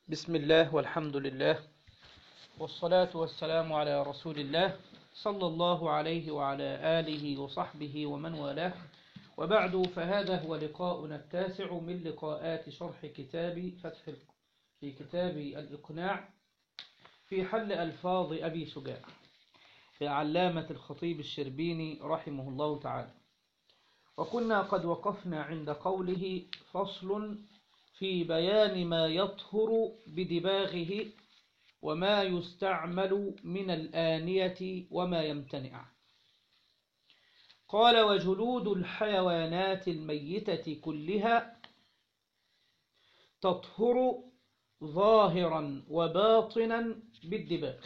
بسم الله والحمد لله والصلاة والسلام على رسول الله صلى الله عليه وعلى آله وصحبه ومن والاه وبعد فهذا هو لقاؤنا التاسع من لقاءات شرح كتاب فتح في كتاب الإقناع في حل ألفاظ أبي سجاع لعلامة الخطيب الشربيني رحمه الله تعالى وكنا قد وقفنا عند قوله فصل في بيان ما يطهر بدباغه وما يستعمل من الآنية وما يمتنع قال وجلود الحيوانات الميتة كلها تطهر ظاهرا وباطنا بالدباغ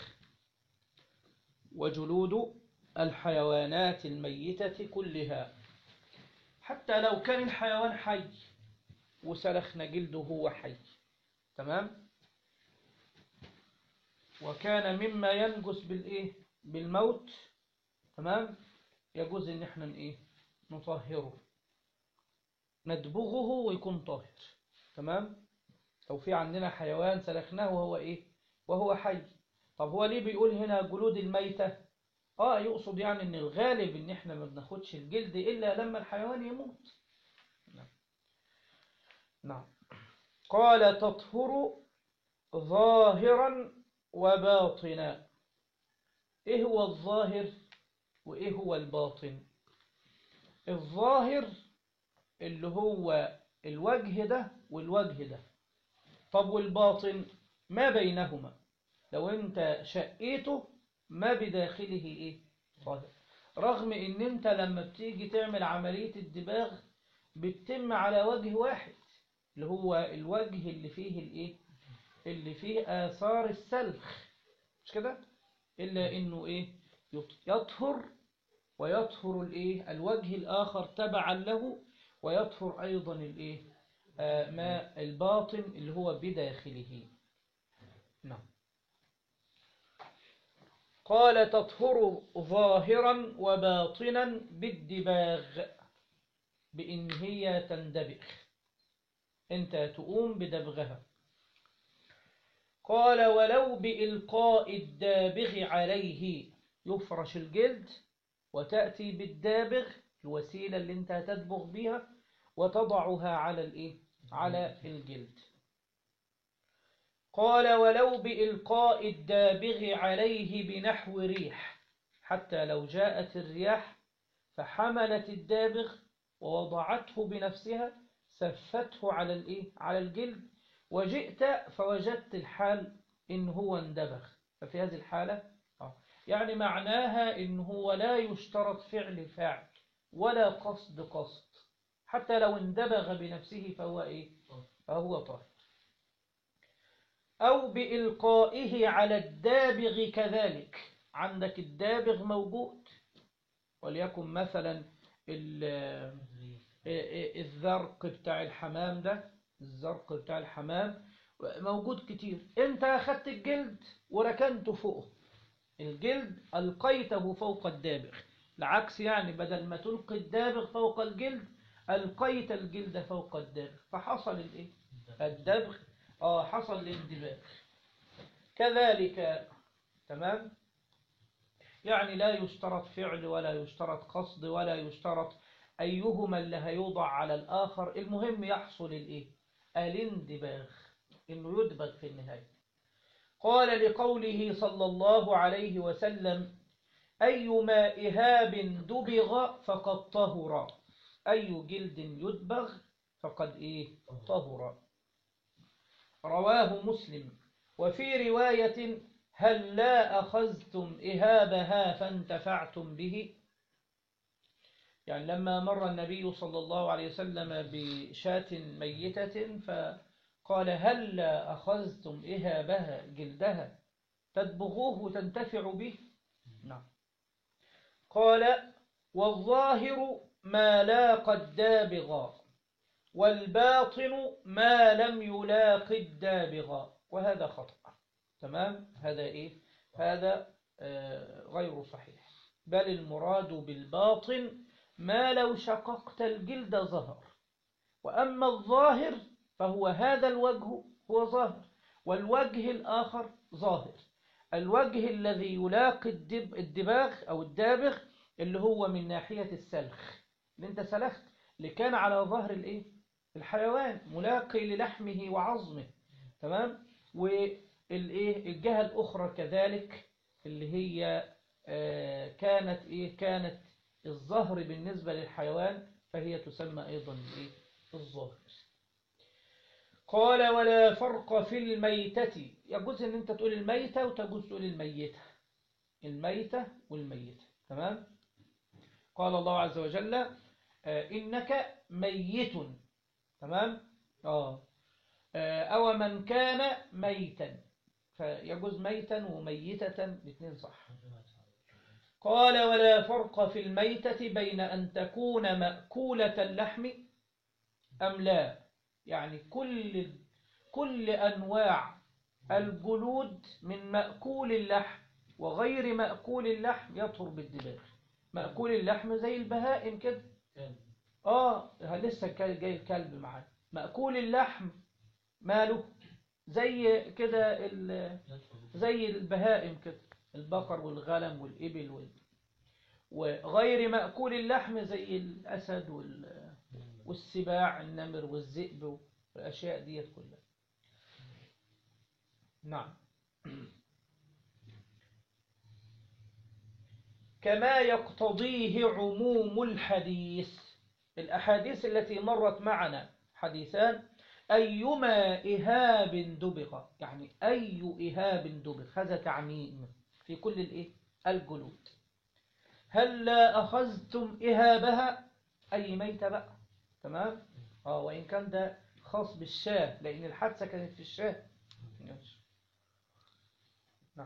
وجلود الحيوانات الميتة كلها حتى لو كان الحيوان حي وسلخنا جلده هو حي تمام وكان مما ينجس بالايه بالموت تمام يجوز ان احنا ايه نطهره ندبغه ويكون طاهر تمام لو في عندنا حيوان سلخناه وهو ايه وهو حي طب هو ليه بيقول هنا جلود الميتة اه يقصد يعني ان الغالب ان احنا ما بناخدش الجلد الا لما الحيوان يموت نعم نعم قال تطهر ظاهرا وباطنا ايه هو الظاهر وايه هو الباطن الظاهر اللي هو الوجه ده والوجه ده طب والباطن ما بينهما لو انت شقيته ما بداخله ايه ظاهر رغم ان انت لما بتيجي تعمل عملية الدباغ بتتم على وجه واحد اللي هو الوجه اللي فيه الايه اللي فيه آثار السلخ مش كده إلا إنه إيه يطهر ويطهر الإيه الوجه الآخر تبعا له ويطهر أيضا الإيه آه ما الباطن اللي هو بداخله نعم قال تطهر ظاهرا وباطنا بالدباغ بإن هي تندبغ أنت تقوم بدبغها قال ولو بإلقاء الدابغ عليه يفرش الجلد وتأتي بالدابغ الوسيلة اللي انت هتدبغ بيها وتضعها على الايه على الجلد قال ولو بإلقاء الدابغ عليه بنحو ريح حتى لو جاءت الرياح فحملت الدابغ ووضعته بنفسها سفته على الايه على الجلد وجئت فوجدت الحال إن هو اندبغ ففي هذه الحالة يعني معناها إن هو لا يشترط فعل فاعل ولا قصد قصد حتى لو اندبغ بنفسه فهو إيه فهو طاهر أو بإلقائه على الدابغ كذلك عندك الدابغ موجود وليكن مثلا الذرق بتاع الحمام ده الزرق بتاع الحمام موجود كتير انت اخدت الجلد وركنته فوقه الجلد ألقيته فوق الدابغ العكس يعني بدل ما تلقي الدابغ فوق الجلد ألقيت الجلد فوق الدابغ فحصل الايه الدبغ اه حصل الاندباغ كذلك تمام يعني لا يشترط فعل ولا يشترط قصد ولا يشترط أيهما اللي هيوضع على الآخر المهم يحصل الايه الاندباغ انه يدبغ في النهاية قال لقوله صلى الله عليه وسلم أيما إهاب دبغ فقد طهر أي جلد يدبغ فقد إيه طهر رواه مسلم وفي رواية هل لا أخذتم إهابها فانتفعتم به يعني لما مر النبي صلى الله عليه وسلم بشاة ميتة فقال هل أخذتم إهابها جلدها تدبغوه وتنتفع به نعم قال والظاهر ما لاقى الدابغ والباطن ما لم يلاق الدابغ وهذا خطأ تمام هذا إيه هذا آه غير صحيح بل المراد بالباطن ما لو شققت الجلد ظهر وأما الظاهر فهو هذا الوجه هو ظاهر والوجه الآخر ظاهر الوجه الذي يلاقي الدب الدباغ أو الدابغ اللي هو من ناحية السلخ اللي انت سلخت اللي كان على ظهر الايه الحيوان ملاقي للحمه وعظمه تمام والايه الجهة الأخرى كذلك اللي هي آه كانت ايه كانت الظهر بالنسبة للحيوان فهي تسمى أيضا الايه الظاهر قال ولا فرق في الميتة يجوز ان انت تقول الميتة وتجوز تقول الميتة الميتة والميتة تمام قال الله عز وجل آه إنك ميت تمام آه. آه أو من كان ميتا فيجوز ميتا وميتة الاثنين صح قال ولا فرق في الميتة بين أن تكون مأكولة اللحم أم لا يعني كل كل أنواع الجلود من مأكول اللحم وغير مأكول اللحم يطهر بالدباغ مأكول اللحم زي البهائم كده اه لسه جاي الكلب معانا مأكول اللحم ماله زي كده زي البهائم كده البقر والغنم والإبل وال... وغير مأكول اللحم زي الأسد وال... والسباع النمر والذئب والأشياء ديت كلها نعم كما يقتضيه عموم الحديث الأحاديث التي مرت معنا حديثان أيما إهاب دبغ يعني أي إهاب دبغ هذا تعميم في كل الإيه؟ الجلود هل لا أخذتم إهابها أي ميتة بقى تمام آه وإن كان ده خاص بالشاه لأن الحادثة كانت في الشاه نعم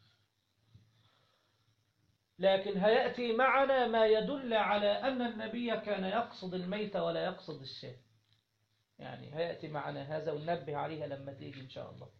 لكن هيأتي معنا ما يدل على أن النبي كان يقصد الميت ولا يقصد الشاه يعني هيأتي معنا هذا وننبه عليها لما تيجي إن شاء الله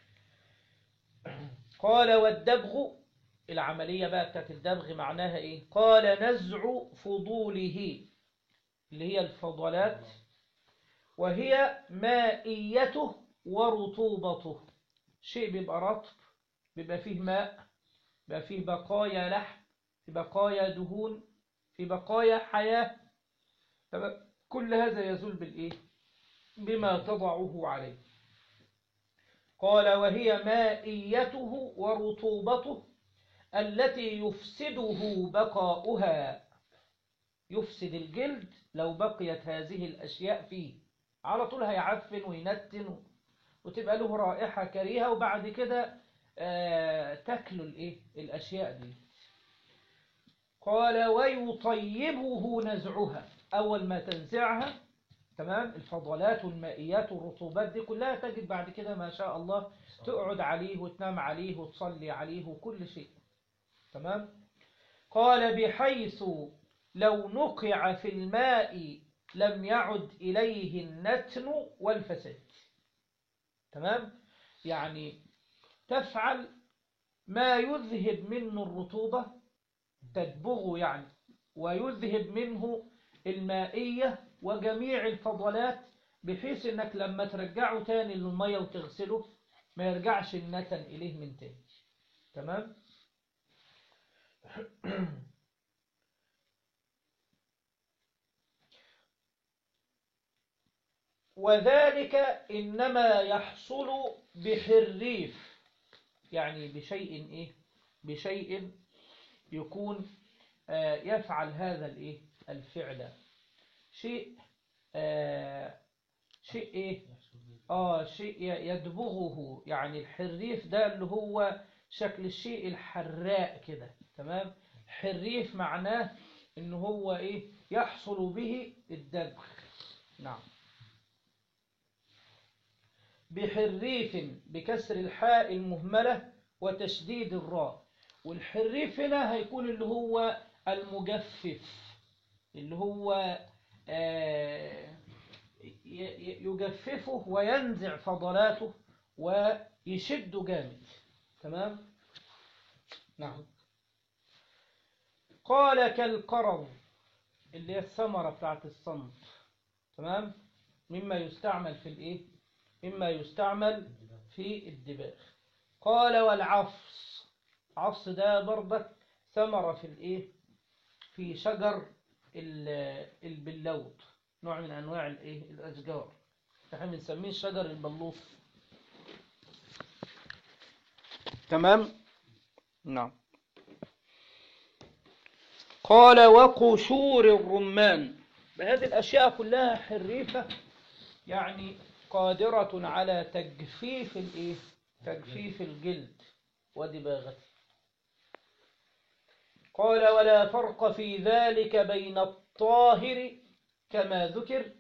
قال والدبغ العملية بقى بتاعت الدبغ معناها إيه قال نزع فضوله اللي هي الفضلات وهي مائيته ورطوبته شيء بيبقى رطب بيبقى فيه ماء بيبقى فيه بقايا لحم في بقايا دهون في بقايا حياة كل هذا يزول بالإيه بما تضعه عليه قال وهي مائيته ورطوبته التي يفسده بقاؤها يفسد الجلد لو بقيت هذه الأشياء فيه على طول هيعفن وينتن وتبقى له رائحة كريهة وبعد كده آه تاكلوا الايه الأشياء دي قال ويطيبه نزعها أول ما تنزعها تمام الفضلات والمائيات والرطوبات دي كلها تجد بعد كده ما شاء الله تقعد عليه وتنام عليه وتصلي عليه وكل شيء تمام قال بحيث لو نقع في الماء لم يعد إليه النتن والفساد تمام يعني تفعل ما يذهب منه الرطوبة تدبغ يعني ويذهب منه المائية وجميع الفضلات بحيث انك لما ترجعه تاني للمية وتغسله ما يرجعش النتن إليه من تاني تمام وذلك إنما يحصل بحريف يعني بشيء إيه بشيء يكون آه يفعل هذا الإيه الفعل شيء آه شيء إيه آه شيء يدبغه يعني الحريف ده اللي هو شكل الشيء الحراء كده تمام حريف معناه إن هو إيه يحصل به الدبغ نعم بحريف بكسر الحاء المهملة وتشديد الراء والحريف هنا هيكون اللي هو المجفف اللي هو آه يجففه وينزع فضلاته ويشد جامد تمام نعم قال كالقرض اللي هي الثمرة بتاعت الصمت تمام مما يستعمل في الايه مما يستعمل في في الدباغ قال والعفص عفص ده برضك ثمرة في الايه في شجر ال- البلوط نوع من انواع الايه الاشجار احنا بنسميه شجر البلوط تمام نعم قال وقشور الرمان هذه الأشياء كلها حريفة يعني قادرة على تجفيف الإيه؟ تجفيف الجلد ودباغته قال ولا فرق في ذلك بين الطاهر كما ذكر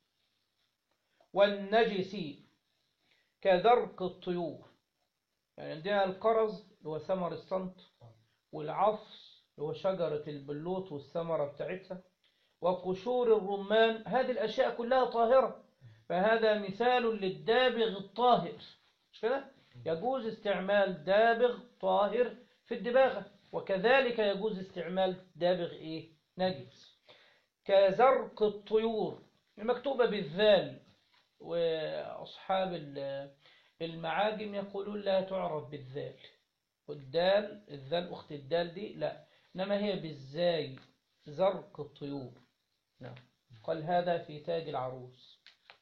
والنجس كذرق الطيور يعني عندنا القرز اللي هو ثمر الصمت والعفص اللي هو شجرة البلوط والثمرة بتاعتها وقشور الرمان هذه الأشياء كلها طاهرة فهذا مثال للدابغ الطاهر مش كده؟ يجوز استعمال دابغ طاهر في الدباغة وكذلك يجوز استعمال دابغ إيه؟ نجس كزرق الطيور المكتوبة بالذال وأصحاب ال- المعاجم يقولون لا تعرف بالذال والدال الذال أخت الدال دي لا إنما هي بالزاي زرق الطيور نعم قال هذا في تاج العروس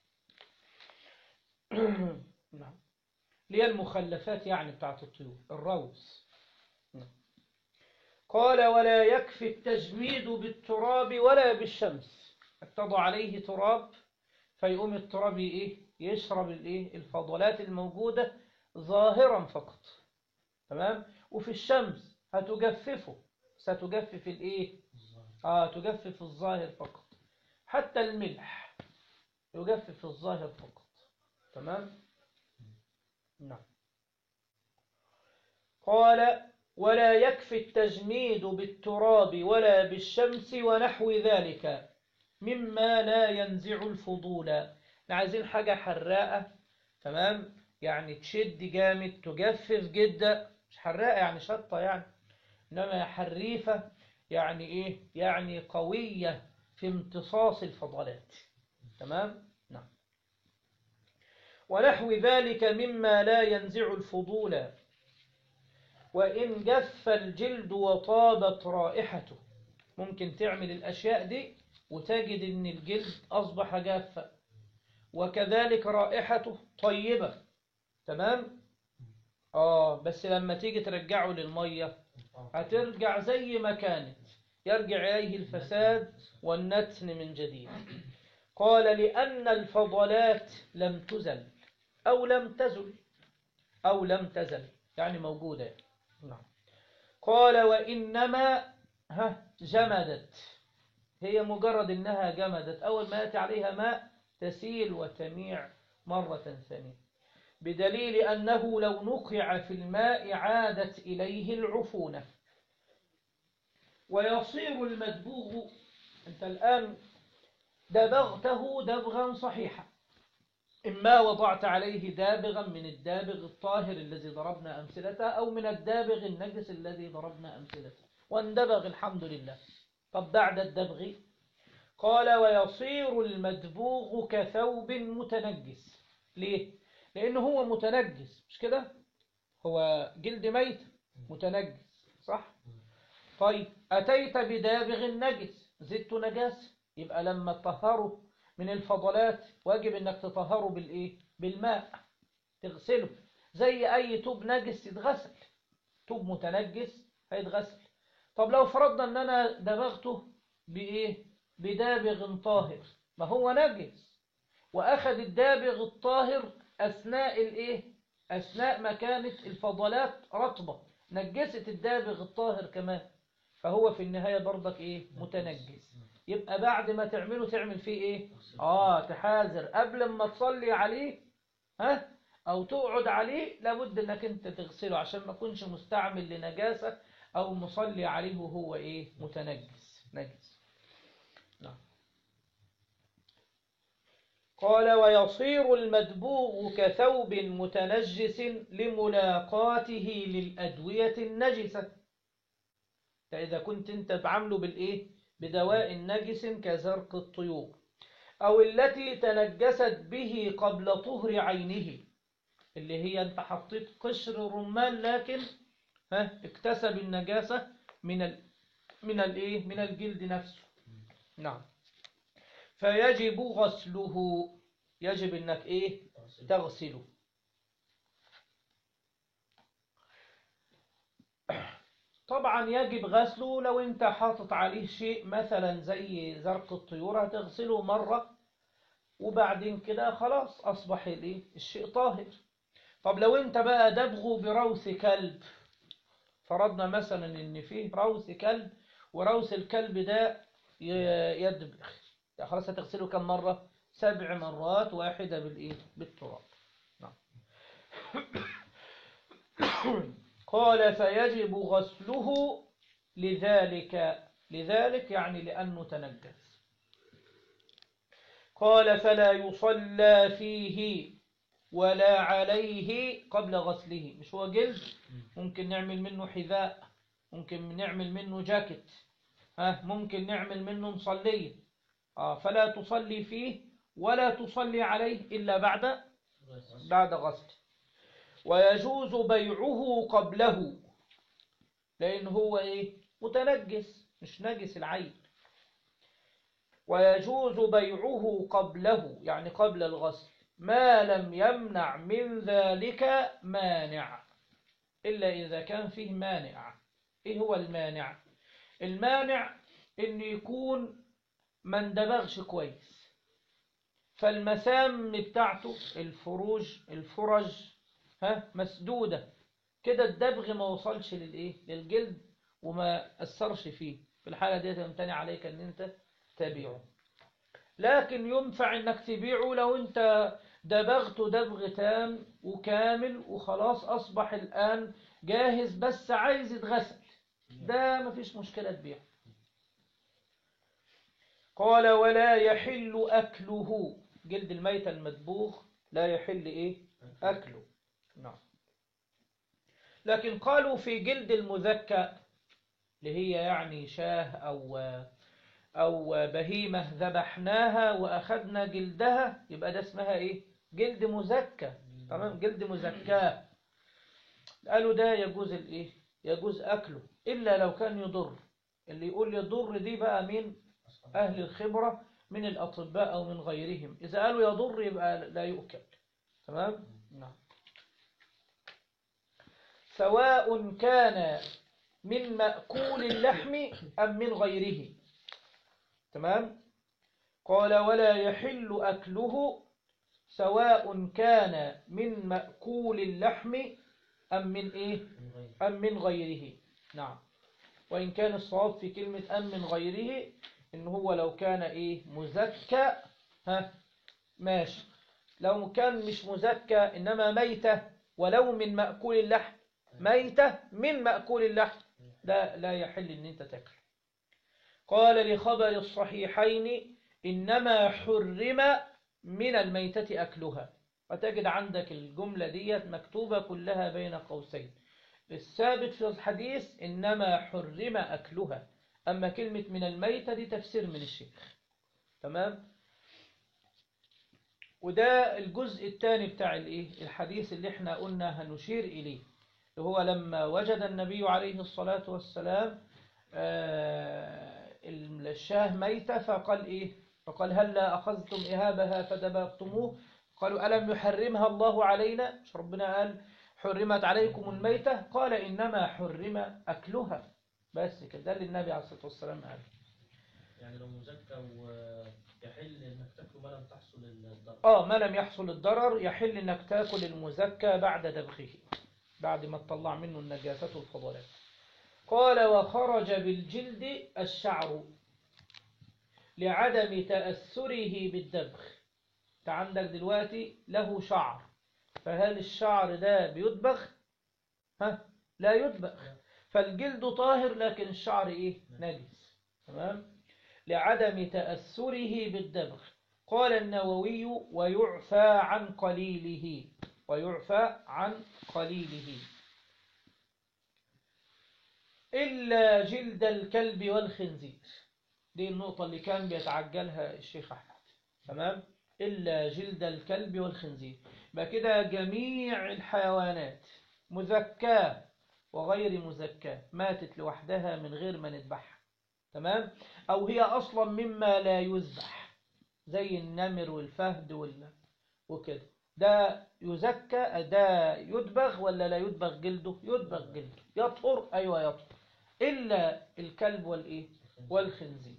نعم ليه المخلفات يعني بتاعت الطيور الروس نعم. قال ولا يكفي التجميد بالتراب ولا بالشمس تضع عليه تراب فيقوم التراب ايه يشرب الايه الفضلات الموجودة ظاهرا فقط تمام وفي الشمس هتجففه ستجفف الايه اه تجفف الظاهر فقط حتى الملح يجفف الظاهر فقط تمام نعم قال ولا يكفي التجميد بالتراب ولا بالشمس ونحو ذلك مما لا ينزع الفضول احنا عايزين حاجة حراقة تمام يعني تشد جامد تجفف جدا مش حراقة يعني شطة يعني إنما حريفة يعني إيه يعني قوية في امتصاص الفضلات تمام نعم ونحو ذلك مما لا ينزع الفضول وإن جف الجلد وطابت رائحته ممكن تعمل الأشياء دي وتجد إن الجلد أصبح جافا وكذلك رائحته طيبة تمام آه بس لما تيجي ترجعه للمية هترجع زي ما كانت يرجع إليه الفساد والنتن من جديد قال لأن الفضلات لم تزل أو لم تزل أو لم تزل يعني موجودة نعم قال وإنما ها جمدت هي مجرد إنها جمدت أول ما يأتي عليها ماء تسيل وتميع مرة ثانية بدليل أنه لو نقع في الماء عادت إليه العفونة ويصير المدبوغ أنت الآن دبغته دبغا صحيحا إما وضعت عليه دابغا من الدابغ الطاهر الذي ضربنا أمثلته أو من الدابغ النجس الذي ضربنا أمثلته واندبغ الحمد لله طب بعد الدبغ قال ويصير المدبوغ كثوب متنجس ليه؟ لأنه هو متنجس مش كده؟ هو جلد ميت متنجس صح؟ طيب أتيت بدابغ نجس زدت نجاسة يبقى لما تطهره من الفضلات واجب انك تطهره بالايه بالماء تغسله زي اي طوب نجس يتغسل طوب متنجس هيتغسل طب لو فرضنا ان انا دبغته بايه بدابغ طاهر ما هو نجس واخذ الدابغ الطاهر اثناء الايه اثناء ما كانت الفضلات رطبه نجست الدابغ الطاهر كمان فهو في النهايه برضك ايه متنجس يبقى بعد ما تعمله تعمل فيه ايه اه تحاذر قبل ما تصلي عليه ها او تقعد عليه لابد انك انت تغسله عشان ما يكونش مستعمل لنجاسة او مصلي عليه وهو ايه متنجس نجس نعم قال ويصير المدبوغ كثوب متنجس لملاقاته للأدوية النجسة إذا كنت انت بعمله بالايه بدواء نجس كزرق الطيور أو التي تنجست به قبل طهر عينه اللي هي انت حطيت قشر رمان لكن ها اكتسب النجاسة من ال من الايه من الجلد نفسه نعم فيجب غسله يجب انك ايه تغسله طبعا يجب غسله لو انت حاطط عليه شيء مثلا زي زرق الطيور هتغسله مرة وبعدين كده خلاص أصبح الايه الشيء طاهر طب لو انت بقى دبغه بروث كلب فرضنا مثلا ان فيه روث كلب وروث الكلب ده ي- يدبغ يعني خلاص هتغسله كم مرة سبع مرات واحدة بالايه بالتراب نعم قال فيجب غسله لذلك لذلك يعني لأنه تنجس قال فلا يصلى فيه ولا عليه قبل غسله مش هو جلد ممكن نعمل منه حذاء ممكن نعمل منه جاكيت ها ممكن نعمل منه مصلية آه فلا تصلي فيه ولا تصلي عليه إلا بعد بعد غسله ويجوز بيعه قبله لأن هو إيه متنجس مش نجس العين ويجوز بيعه قبله يعني قبل الغسل ما لم يمنع من ذلك مانع إلا إذا كان فيه مانع إيه هو المانع المانع إن يكون ما اندبغش كويس فالمسام بتاعته الفروج الفرج ها مسدودة كده الدبغ ما وصلش للإيه للجلد وما أثرش فيه في الحالة دي يمتنع عليك أن أنت تبيعه لكن ينفع أنك تبيعه لو أنت دبغته دبغ تام وكامل وخلاص أصبح الآن جاهز بس عايز يتغسل ده مفيش مشكلة تبيعه قال ولا يحل أكله جلد الميت المدبوغ لا يحل إيه أكله نعم لكن قالوا في جلد المذكى اللي هي يعني شاه أو أو بهيمة ذبحناها وأخذنا جلدها يبقى ده اسمها إيه جلد مزكى تمام جلد مزكاه قالوا ده يجوز الإيه يجوز أكله إلا لو كان يضر اللي يقول يضر دي بقى مين أهل الخبرة من الأطباء أو من غيرهم إذا قالوا يضر يبقى لا يؤكل تمام نعم سواء كان من مأكول اللحم أم من غيره تمام قال ولا يحل أكله سواء كان من مأكول اللحم أم من إيه أم من غيره نعم وإن كان الصواب في كلمة أم من غيره إن هو لو كان إيه مزكى ها ماشي لو كان مش مزكى إنما ميتة ولو من مأكول اللحم ميتة من مأكول اللحم لا لا يحل إن أنت تاكل قال لخبر الصحيحين إنما حرم من الميتة أكلها وتجد عندك الجملة ديت مكتوبة كلها بين قوسين الثابت في الحديث إنما حرم أكلها أما كلمة من الميتة دي تفسير من الشيخ تمام وده الجزء الثاني بتاع الايه الحديث اللي احنا قلنا هنشير إليه هو لما وجد النبي عليه الصلاة والسلام آه الشاه ميتة فقال إيه فقال هلا أخذتم إهابها فدبغتموه قالوا ألم يحرمها الله علينا مش ربنا قال حرمت عليكم الميتة قال إنما حرم أكلها بس كده ده اللي النبي عليه الصلاة والسلام قال يعني لو مزكى ويحل انك تاكله ما لم تحصل الضرر آه ما لم يحصل الضرر يحل إنك تاكل المزكى بعد دبغه بعد ما تطلع منه النجاسة والفضلات قال وخرج بالجلد الشعر لعدم تأثره بالدبغ انت عندك دلوقتي له شعر فهل الشعر ده بيدبغ ها لا يدبغ فالجلد طاهر لكن الشعر ايه نجس تمام لعدم تأثره بالدبغ قال النووي ويعفى عن قليله ويعفى عن قليله إلا جلد الكلب والخنزير دي النقطة اللي كان بيتعجلها الشيخ أحمد تمام إلا جلد الكلب والخنزير يبقى كده جميع الحيوانات مزكاة وغير مزكاة ماتت لوحدها من غير ما نذبحها تمام أو هي أصلا مما لا يذبح زي النمر والفهد وال... وكده ده يزكى ده يدبغ ولا لا يدبغ جلده يدبغ جلده يطهر أيوة يطهر إلا الكلب والإيه والخنزير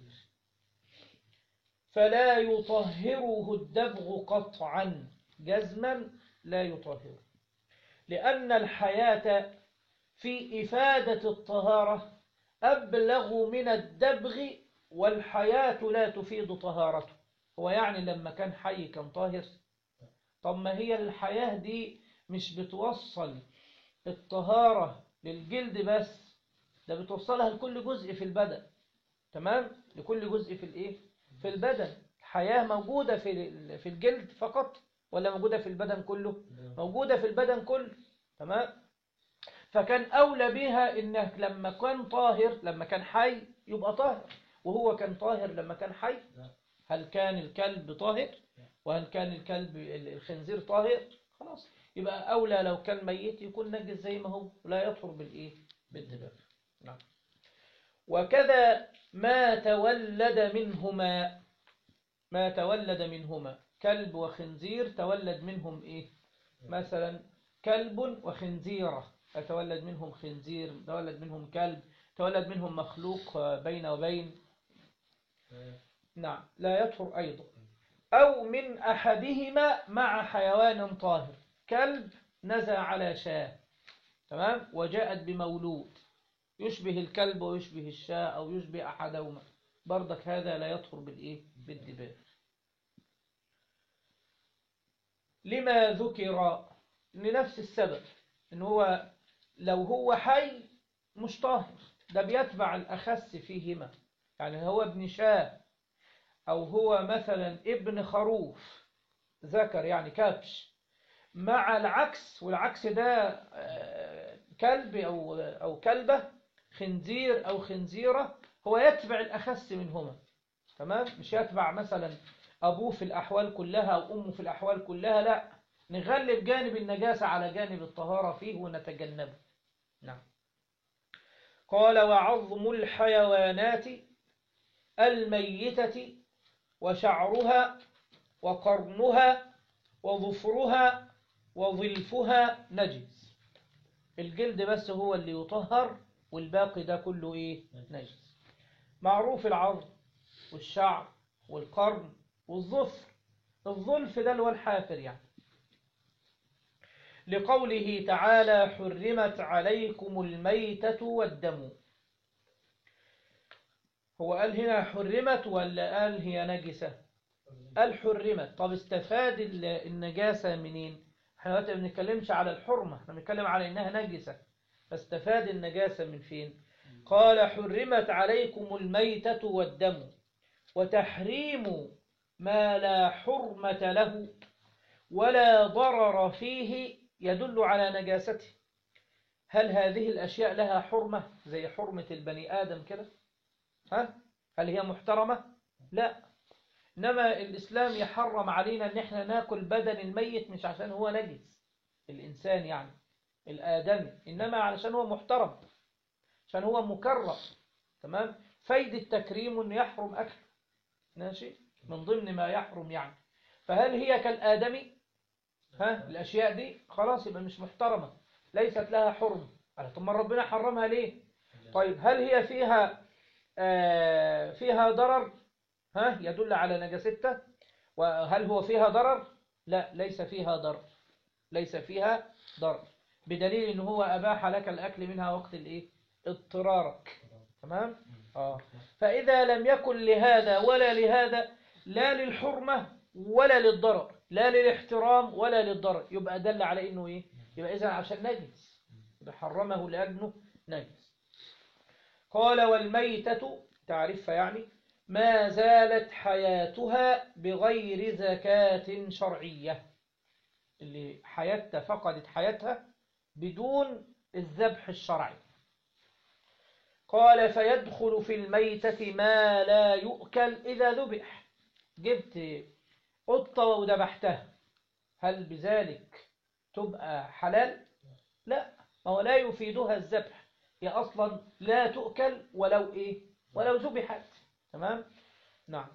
فلا يطهره الدبغ قطعا جزما لا يطهره لأن الحياة في إفادة الطهارة أبلغ من الدبغ والحياة لا تفيد طهارته هو يعني لما كان حي كان طاهر طب ما هي الحياة دي مش بتوصل الطهارة للجلد بس ده بتوصلها لكل جزء في البدن تمام لكل جزء في الايه في البدن الحياة موجودة في في الجلد فقط ولا موجودة في البدن كله موجودة في البدن كله تمام فكان أولى بها إنك لما كان طاهر لما كان حي يبقى طاهر وهو كان طاهر لما كان حي لا. هل كان الكلب طاهر وهل كان الكلب الخنزير طاهر خلاص يبقى أولى لو كان ميت يكون نجس زي ما هو لا يطهر بالإيه بالدباغ نعم وكذا ما تولد منهما ما تولد منهما كلب وخنزير تولد منهم إيه مثلا كلب وخنزيرة يتولد منهم خنزير تولد منهم كلب تولد منهم مخلوق بين وبين نعم لا يطهر أيضا أو من أحدهما مع حيوان طاهر كلب نزع على شاة تمام وجاءت بمولود يشبه الكلب ويشبه الشاة أو يشبه أحدهما برضك هذا لا يطهر بالإيه بالدباغ لما ذكر لنفس السبب إن هو لو هو حي مش طاهر ده بيتبع الأخس فيهما يعني هو ابن شاه أو هو مثلا ابن خروف ذكر يعني كبش مع العكس والعكس ده آه، كلب أو, أو كلبة خنزير أو خنزيرة هو يتبع الأخس منهما تمام مش يتبع مثلا أبوه في الأحوال كلها أو أمه في الأحوال كلها لا نغلب جانب النجاسة على جانب الطهارة فيه ونتجنبه نعم قال وعظم الحيوانات الميتة وشعرها وقرنها وظفرها وظلفها نجس الجلد بس هو اللي يطهر والباقي ده كله ايه نجس معروف العظم والشعر والقرن والظفر الظلف ده اللي هو الحافر يعني لقوله تعالى حرمت عليكم الميتة والدم هو قال هنا حرمت ولا قال هي نجسة قال حرمت طب استفاد ال- النجاسة منين احنا دلوقتي ما بنتكلمش على الحرمة احنا بنتكلم على انها نجسة فاستفاد النجاسة من فين قال حرمت عليكم الميتة والدم وتحريم ما لا حرمة له ولا ضرر فيه يدل على نجاسته هل هذه الأشياء لها حرمة زي حرمة البني آدم كده ها هل هي محترمة لا إنما الإسلام يحرم علينا أن احنا ناكل بدن الميت مش عشان هو نجس الإنسان يعني الآدمي إنما علشان هو محترم عشان هو مكرم تمام فايدة تكريم أنه يحرم أكل ماشي من ضمن ما يحرم يعني فهل هي كالآدمي ها الأشياء دي خلاص يبقى مش محترمة ليست لها حرم على ثم ربنا حرمها ليه طيب هل هي فيها آه فيها ضرر ها يدل على نجاستها وهل هو فيها ضرر لا ليس فيها ضرر ليس فيها ضرر بدليل ان هو اباح لك الاكل منها وقت الايه اضطرارك تمام اه فاذا لم يكن لهذا ولا لهذا لا للحرمه ولا للضرر لا للاحترام ولا للضرر يبقى دل على انه ايه يبقى اذا عشان نجس يبقى حرمه لانه نجس قال والميتة تعرفها يعني ما زالت حياتها بغير زكاة شرعية اللي حياتها فقدت حياتها بدون الذبح الشرعي قال فيدخل في الميتة ما لا يؤكل إذا ذبح جبت قطة وذبحتها هل بذلك تبقى حلال لا ما هو لا يفيدها الذبح هي أصلا لا تؤكل ولو إيه ولو ذبحت تمام نعم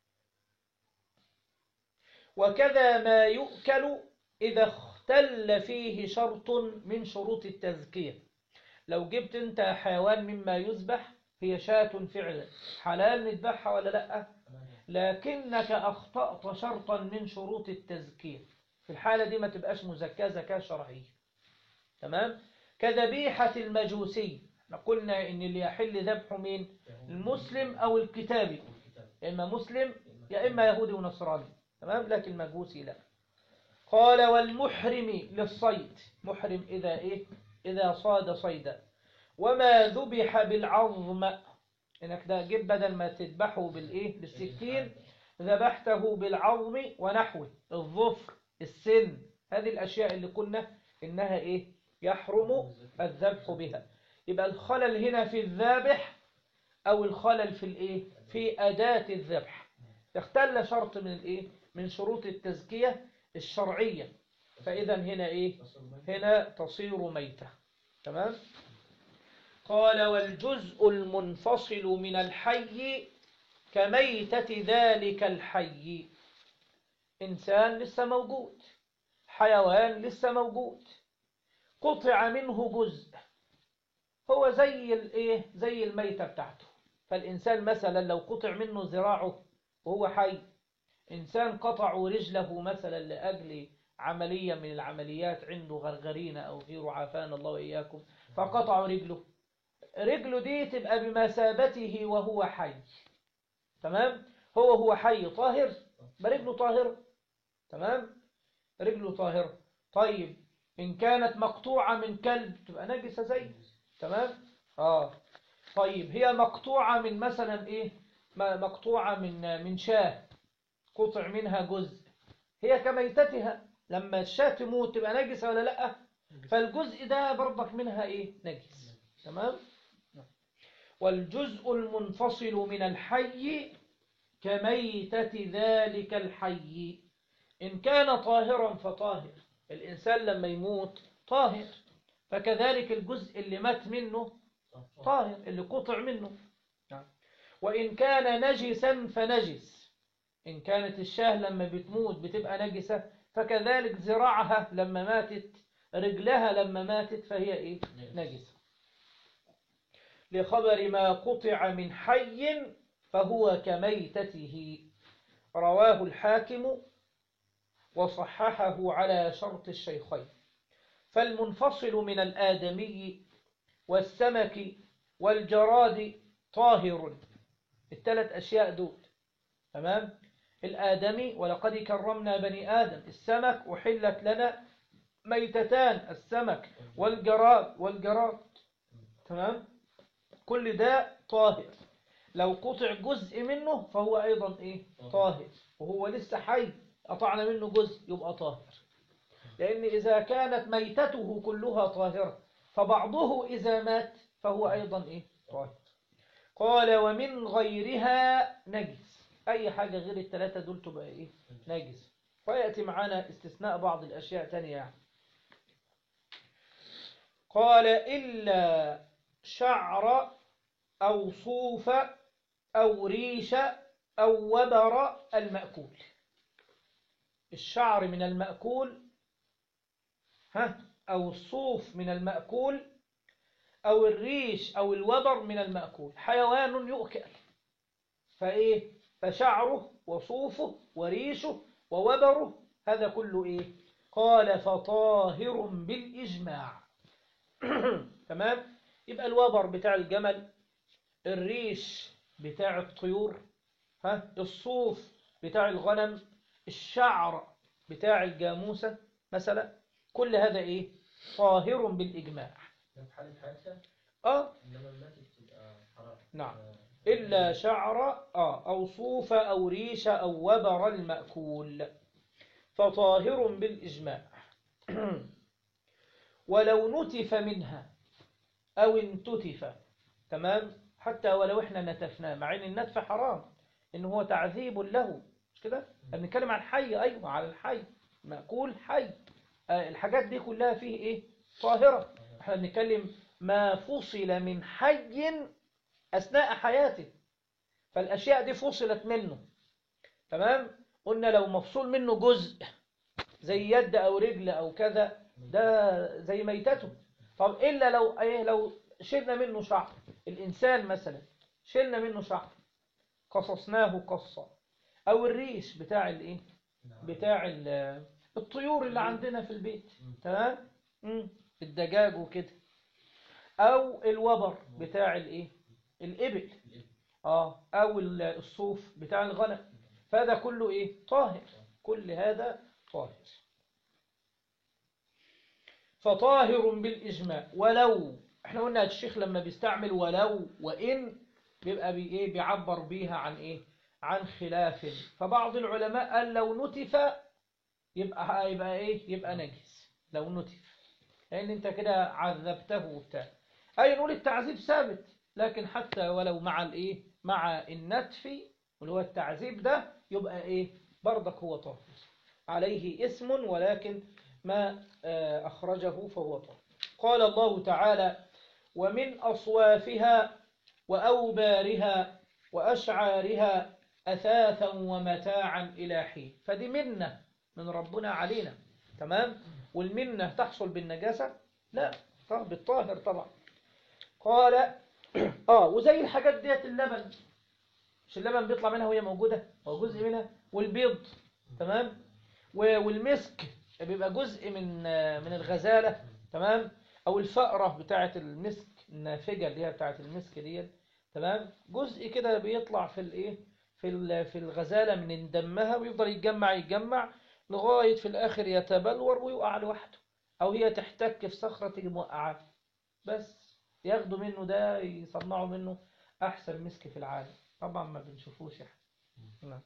وكذا ما يؤكل إذا اختل فيه شرط من شروط التزكية لو جبت انت حيوان مما يذبح هي شاة فعلا حلال نذبحها ولا لا لكنك أخطأت شرطا من شروط التزكية في الحالة دي ما تبقاش مزكاة زكاة شرعية تمام كذبيحة المجوسي احنا قلنا ان اللي يحل ذبحه مين المسلم او الكتابي يا اما مسلم يا اما يهودي ونصراني تمام لكن المجوسي لا قال والمحرم للصيد محرم اذا ايه اذا صاد صيدا وما ذبح بالعظم انك ده جيب بدل ما تذبحه بالايه بالسكين ذبحته بالعظم ونحوه الظفر السن هذه الاشياء اللي قلنا انها ايه يحرم الذبح بها يبقى الخلل هنا في الذابح او الخلل في الايه في اداه الذبح اختل شرط من الايه من شروط التزكيه الشرعيه فاذا هنا ايه هنا تصير ميته تمام قال والجزء المنفصل من الحي كميتة ذلك الحي إنسان لسه موجود حيوان لسه موجود قطع منه جزء هو زي الايه زي الميتة بتاعته فالإنسان مثلا لو قطع منه ذراعه وهو حي إنسان قطعوا رجله مثلا لأجل عملية من العمليات عنده غرغرينة أو غيره عافانا الله وإياكم فقطعوا رجله رجله دي تبقى بمثابته وهو حي تمام هو هو حي طاهر برجله طاهر تمام رجله طاهر طيب إن كانت مقطوعة من كلب تبقى نجسة زي تمام آه طيب هي مقطوعة من مثلا إيه مقطوعة من من شاه قطع منها جزء هي كميتتها لما الشاة تموت تبقى نجسة ولا لأ فالجزء ده برضك منها إيه نجس تمام والجزء المنفصل من الحي كميتة ذلك الحي إن كان طاهرا فطاهر الإنسان لما يموت طاهر فكذلك الجزء اللي مات منه طاهر اللي قطع منه وإن كان نجسا فنجس إن كانت الشاه لما بتموت بتبقى نجسة فكذلك ذراعها لما ماتت رجلها لما ماتت فهي إيه؟ نجسة لخبر ما قطع من حي فهو كميتته رواه الحاكم وصححه على شرط الشيخين فالمنفصل من الآدمي والسمك والجراد طاهر الثلاث أشياء دول تمام الآدمي ولقد كرمنا بني آدم السمك وحلت لنا ميتتان السمك والجراد والجراد تمام كل ده طاهر لو قطع جزء منه فهو أيضا إيه طاهر وهو لسه حي قطعنا منه جزء يبقى طاهر لأن إذا كانت ميتته كلها طاهرة فبعضه إذا مات فهو أيضا إيه طاهر قال ومن غيرها نجس أي حاجة غير الثلاثة دول تبقى إيه نجس ويأتي معنا استثناء بعض الأشياء تانية يعني. قال إلا شعر أو صوف أو ريش أو وبر المأكول الشعر من المأكول ها أو الصوف من المأكول أو الريش أو الوبر من المأكول حيوان يؤكل فإيه فشعره وصوفه وريشه ووبره هذا كله إيه قال فطاهر بالإجماع تمام يبقى الوبر بتاع الجمل الريش بتاع الطيور ها الصوف بتاع الغنم الشعر بتاع الجاموسة مثلا كل هذا ايه طاهر بالإجماع في حالة حادثة اه إنما ماتت تبقى حرام نعم إلا شعر آه أو صوف أو ريش أو وبر المأكول فطاهر بالإجماع ولو نتف منها أو انتتف تمام حتى ولو احنا نتفناه مع ان النتف حرام ان هو تعذيب له مش كده بنتكلم عن حي ايوه على الحي مأكول حي آه، الحاجات دي كلها فيه ايه طاهرة احنا بنتكلم ما فصل من حي أثناء حياته فالأشياء دي فصلت منه تمام قلنا لو مفصول منه جزء زي يد أو رجل أو كذا ده زي ميتته طب إلا لو إيه لو شلنا منه شعر الإنسان مثلا شلنا منه شعر قصصناه قصة أو الريش بتاع الإيه نعم. بتاع ال- الطيور اللي عندنا في البيت تمام مم. الدجاج وكده او الوبر بتاع الايه الابل اه او ال- الصوف بتاع الغنم فهذا كله ايه طاهر كل هذا طاهر فطاهر بالاجماع ولو احنا قلنا الشيخ لما بيستعمل ولو وان بيبقى بي ايه بيعبر بيها عن ايه عن خلاف فبعض العلماء قال لو نتف يبقى يبقى ايه يبقى نجس لو نتف لان انت كده عذبته وبتاع اي نقول التعذيب ثابت لكن حتى ولو مع الايه مع النتف اللي هو التعذيب ده يبقى ايه برضك هو طاهر عليه اسم ولكن ما آه، اخرجه فهو طاهر قال الله تعالى ومن اصوافها واوبارها واشعارها اثاثا ومتاعا الى حين فدي منه من ربنا علينا تمام والمنة تحصل بالنجاسة لا طبعا بالطاهر طبعا قال اه وزي الحاجات ديت اللبن مش اللبن بيطلع منها وهي موجودة هو جزء منها والبيض تمام و- والمسك بيبقى جزء من آه، من الغزالة تمام او الفأرة بتاعة المسك النافجة اللي هي بتاعة المسك دي تمام جزء كده بيطلع في الايه في ال- في الغزالة من دمها ويفضل يتجمع يتجمع لغاية في الآخر يتبلور ويقع لوحده أو هي تحتك في صخرة الموقعات بس ياخدوا منه ده يصنعوا منه أحسن مسك في العالم طبعا ما بنشوفوش احنا نعم.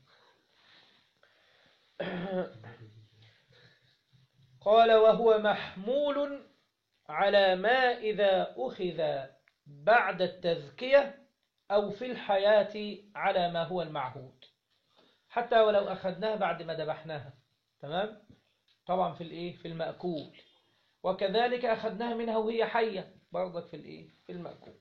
قال وهو محمول على ما إذا أخذ بعد التذكية أو في الحياة على ما هو المعهود حتى ولو أخذناها بعد ما ذبحناها تمام طبعا في الايه في المأكول وكذلك أخذناها منها وهي حية برضك في الايه في المأكول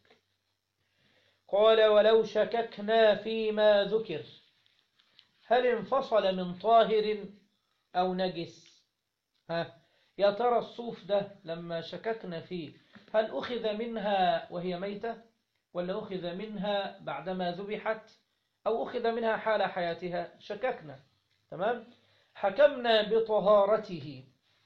قال ولو شككنا فيما ذكر هل انفصل من طاهر أو نجس ها يا ترى الصوف ده لما شككنا فيه هل أخذ منها وهي ميتة ولا أخذ منها بعدما ذبحت أو أخذ منها حال حياتها شككنا تمام حكمنا بطهارته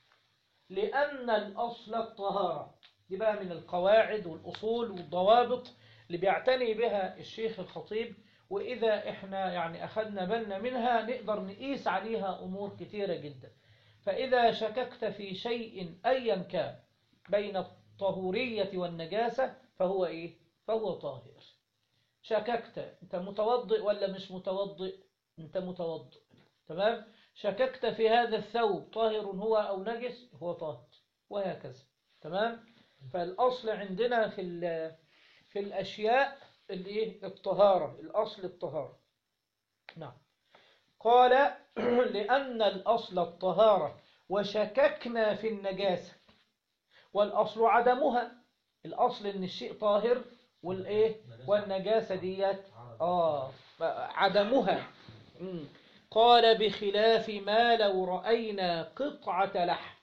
لأن الأصل الطهارة دي بقى من القواعد والأصول والضوابط اللي بيعتني بها الشيخ الخطيب وإذا إحنا يعني أخذنا بالنا منها نقدر نقيس عليها أمور كثيرة جدا فإذا شككت في شيء أيا كان بين الطهورية والنجاسة فهو إيه؟ فهو طاهر شككت أنت متوضئ ولا مش متوضئ أنت متوضئ تمام شككت في هذا الثوب طاهر هو أو نجس هو طاهر وهكذا تمام فالأصل عندنا في ال- في الأشياء الإيه الطهارة الأصل الطهارة نعم قال لأن الأصل الطهارة وشككنا في النجاسة والأصل عدمها الأصل إن الشيء طاهر والإيه والنجاسة ديت آه عدمها مم. قال بخلاف ما لو رأينا قطعة لحم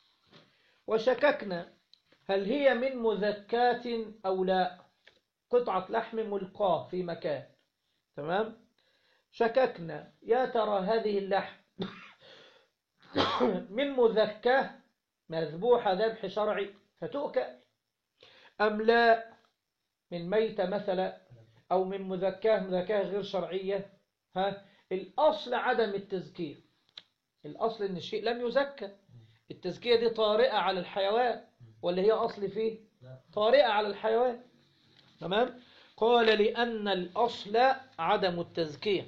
وشككنا هل هي من مذكاة أو لا قطعة لحم ملقاة في مكان تمام شككنا يا ترى هذه اللحم من مذكاة مذبوحة ذبح شرعي فتؤكل أم لا من ميتة مثلا أو من مذكاة مذكاة غير شرعية ها الأصل عدم التزكية الأصل إن الشيء لم يزكى التزكية دي طارئة على الحيوان ولا هي أصل فيه لا. طارئة على الحيوان تمام قال لأن الأصل عدم التزكية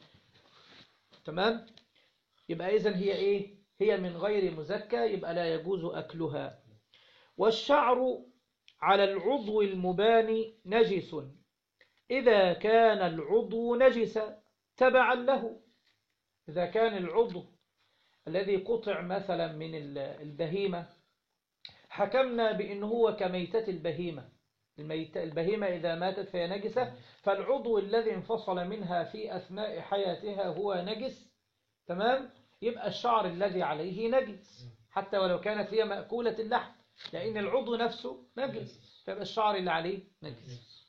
تمام يبقى إذن هي إيه هي من غير مزكى يبقى لا يجوز أكلها والشعر على العضو المباني نجس إذا كان العضو نجسا تبعا له إذا كان العضو الذي قطع مثلا من ال- البهيمة حكمنا بأنه هو كميتة البهيمة الميت البهيمة إذا ماتت فهي نجسة فالعضو الذي انفصل منها في أثناء حياتها هو نجس تمام يبقى الشعر الذي عليه نجس حتى ولو كانت هي مأكولة اللحم لأن العضو نفسه نجس فيبقى الشعر اللي عليه نجس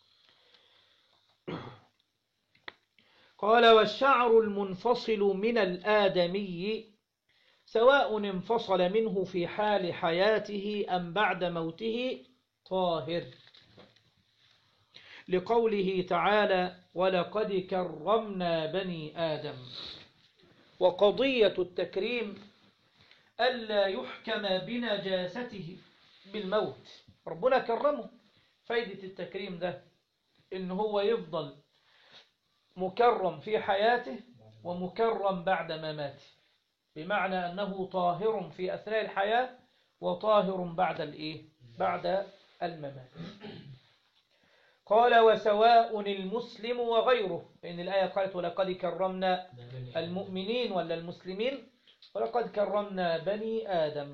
قال والشعر المنفصل من الآدمي سواء انفصل منه في حال حياته أم بعد موته طاهر لقوله تعالى ولقد كرمنا بني آدم وقضية التكريم ألا يحكم بنجاسته بالموت ربنا كرمه فايدة التكريم ده إن هو يفضل مكرم في حياته ومكرم بعد مماته بمعنى أنه طاهر في أثناء الحياة وطاهر بعد الإيه؟ بعد الممات قال وسواء المسلم وغيره لأن الآية قالت ولقد كرمنا المؤمنين ولا المسلمين ولقد كرمنا بني آدم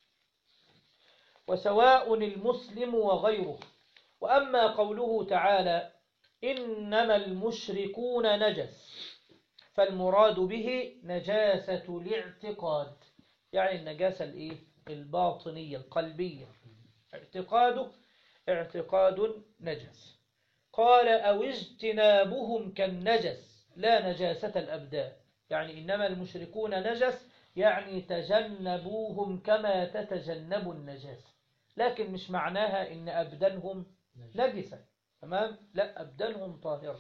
وسواء المسلم وغيره وأما قوله تعالى إنما المشركون نجس فالمراد به نجاسة الاعتقاد يعني النجاسة الإيه؟ الباطنية القلبية اعتقاده اعتقاد نجس قال أو اجتنابهم كالنجس لا نجاسة الأبدان يعني إنما المشركون نجس يعني تجنبوهم كما تتجنب النجاسة لكن مش معناها إن أبدانهم نجسة تمام لا أبدانهم طاهرة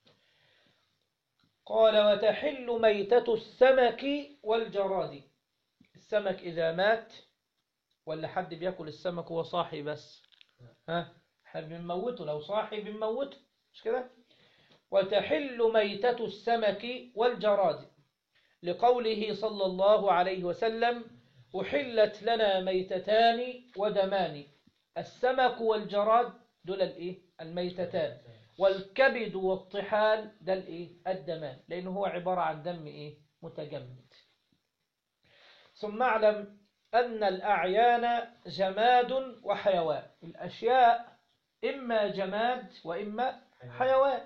قال وتحل ميتة السمك والجراد السمك إذا مات ولا حد بياكل السمك وهو صاحي بس ها احنا بنموته لو صاحي بنموته مش كده وتحل ميتة السمك والجراد لقوله صلى الله عليه وسلم أحلت لنا ميتتان ودمان السمك والجراد دول الايه الميتتان والكبد والطحال ده الايه الدمان لانه هو عبارة عن دم ايه متجمد ثم اعلم أن الأعيان جماد وحيوان الأشياء إما جماد وإما حيوان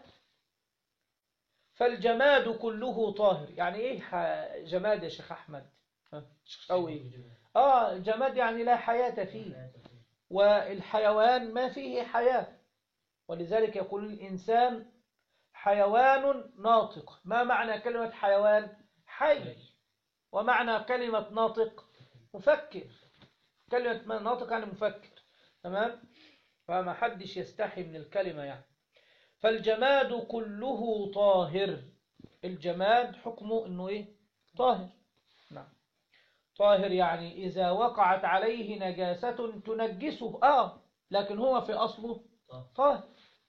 فالجماد كله طاهر يعني إيه ح- جماد يا شيخ أحمد ها؟ أو إيه آه الجماد يعني لا حياة فيه والحيوان ما فيه حياة ولذلك يقول الإنسان حيوان ناطق ما معنى كلمة حيوان حي ومعنى كلمة ناطق مفكر كلمة ناطق يعني مفكر تمام فما حدش يستحي من الكلمة يعني فالجماد كله طاهر الجماد حكمه انه ايه طاهر نعم طاهر يعني اذا وقعت عليه نجاسة تنجسه اه لكن هو في اصله طاهر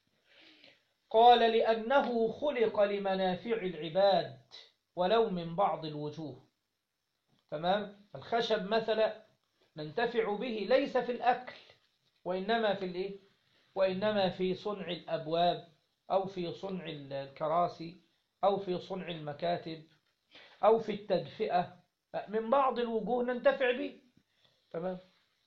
قال لأنه خلق لمنافع العباد ولو من بعض الوجوه تمام الخشب مثلا ننتفع به ليس في الأكل وإنما في الإيه وإنما في صنع الأبواب أو في صنع الكراسي أو في صنع المكاتب أو في التدفئة من بعض الوجوه ننتفع به تمام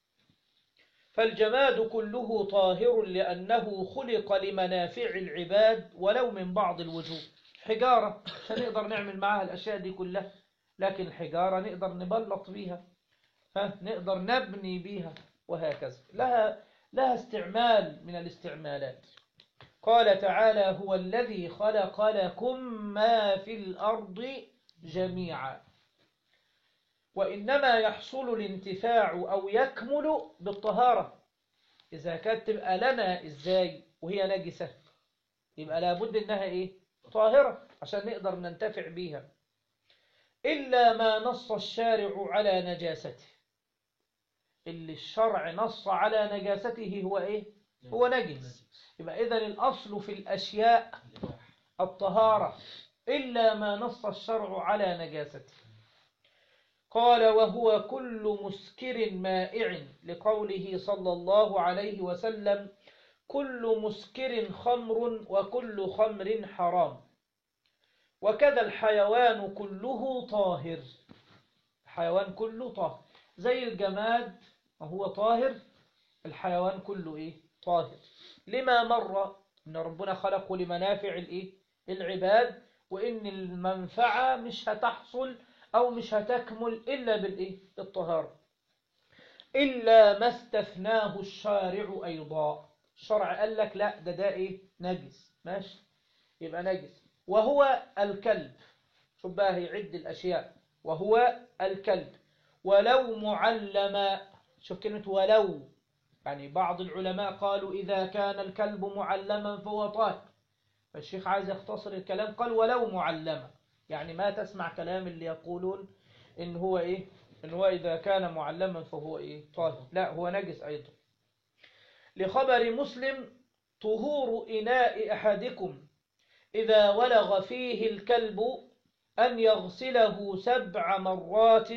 فالجماد كله طاهر لأنه خلق لمنافع العباد ولو من بعض الوجوه حجارة مش هنقدر نعمل معها الأشياء دي كلها لكن الحجارة نقدر نبلط بيها ها نقدر نبني بيها وهكذا لها لها استعمال من الاستعمالات قال تعالى هو الذي خلق لكم ما في الأرض جميعا وإنما يحصل الانتفاع أو يكمل بالطهارة إذا كانت تبقى لنا إزاي وهي نجسة يبقى لابد إنها إيه طاهرة عشان نقدر ننتفع بيها إلا ما نص الشارع على نجاسته اللي الشرع نص على نجاسته هو إيه هو نجس يبقى إذن الأصل في الأشياء الطهارة إلا ما نص الشرع على نجاسته قال وهو كل مسكر مائع لقوله صلى الله عليه وسلم كل مسكر خمر وكل خمر حرام وكذا الحيوان كله طاهر الحيوان كله طاهر زي الجماد ما هو طاهر الحيوان كله إيه طاهر لما مر إن ربنا خلقه لمنافع الإيه العباد وإن المنفعة مش هتحصل أو مش هتكمل إلا بالإيه الطهارة إلا ما استثناه الشارع أيضا الشرع قال لك لا ده ده إيه نجس ماشي يبقى نجس وهو الكلب شوف بقى هيعد الأشياء وهو الكلب ولو معلما شوف كلمة ولو يعني بعض العلماء قالوا إذا كان الكلب معلما فهو طاهر فالشيخ عايز يختصر الكلام قال ولو معلما يعني ما تسمع كلام اللي يقولون إن هو إيه إن هو إذا كان معلما فهو إيه طاهر لا هو نجس أيضا لخبر مسلم طهور إناء أحدكم إذا ولغ فيه الكلب أن يغسله سبع مرات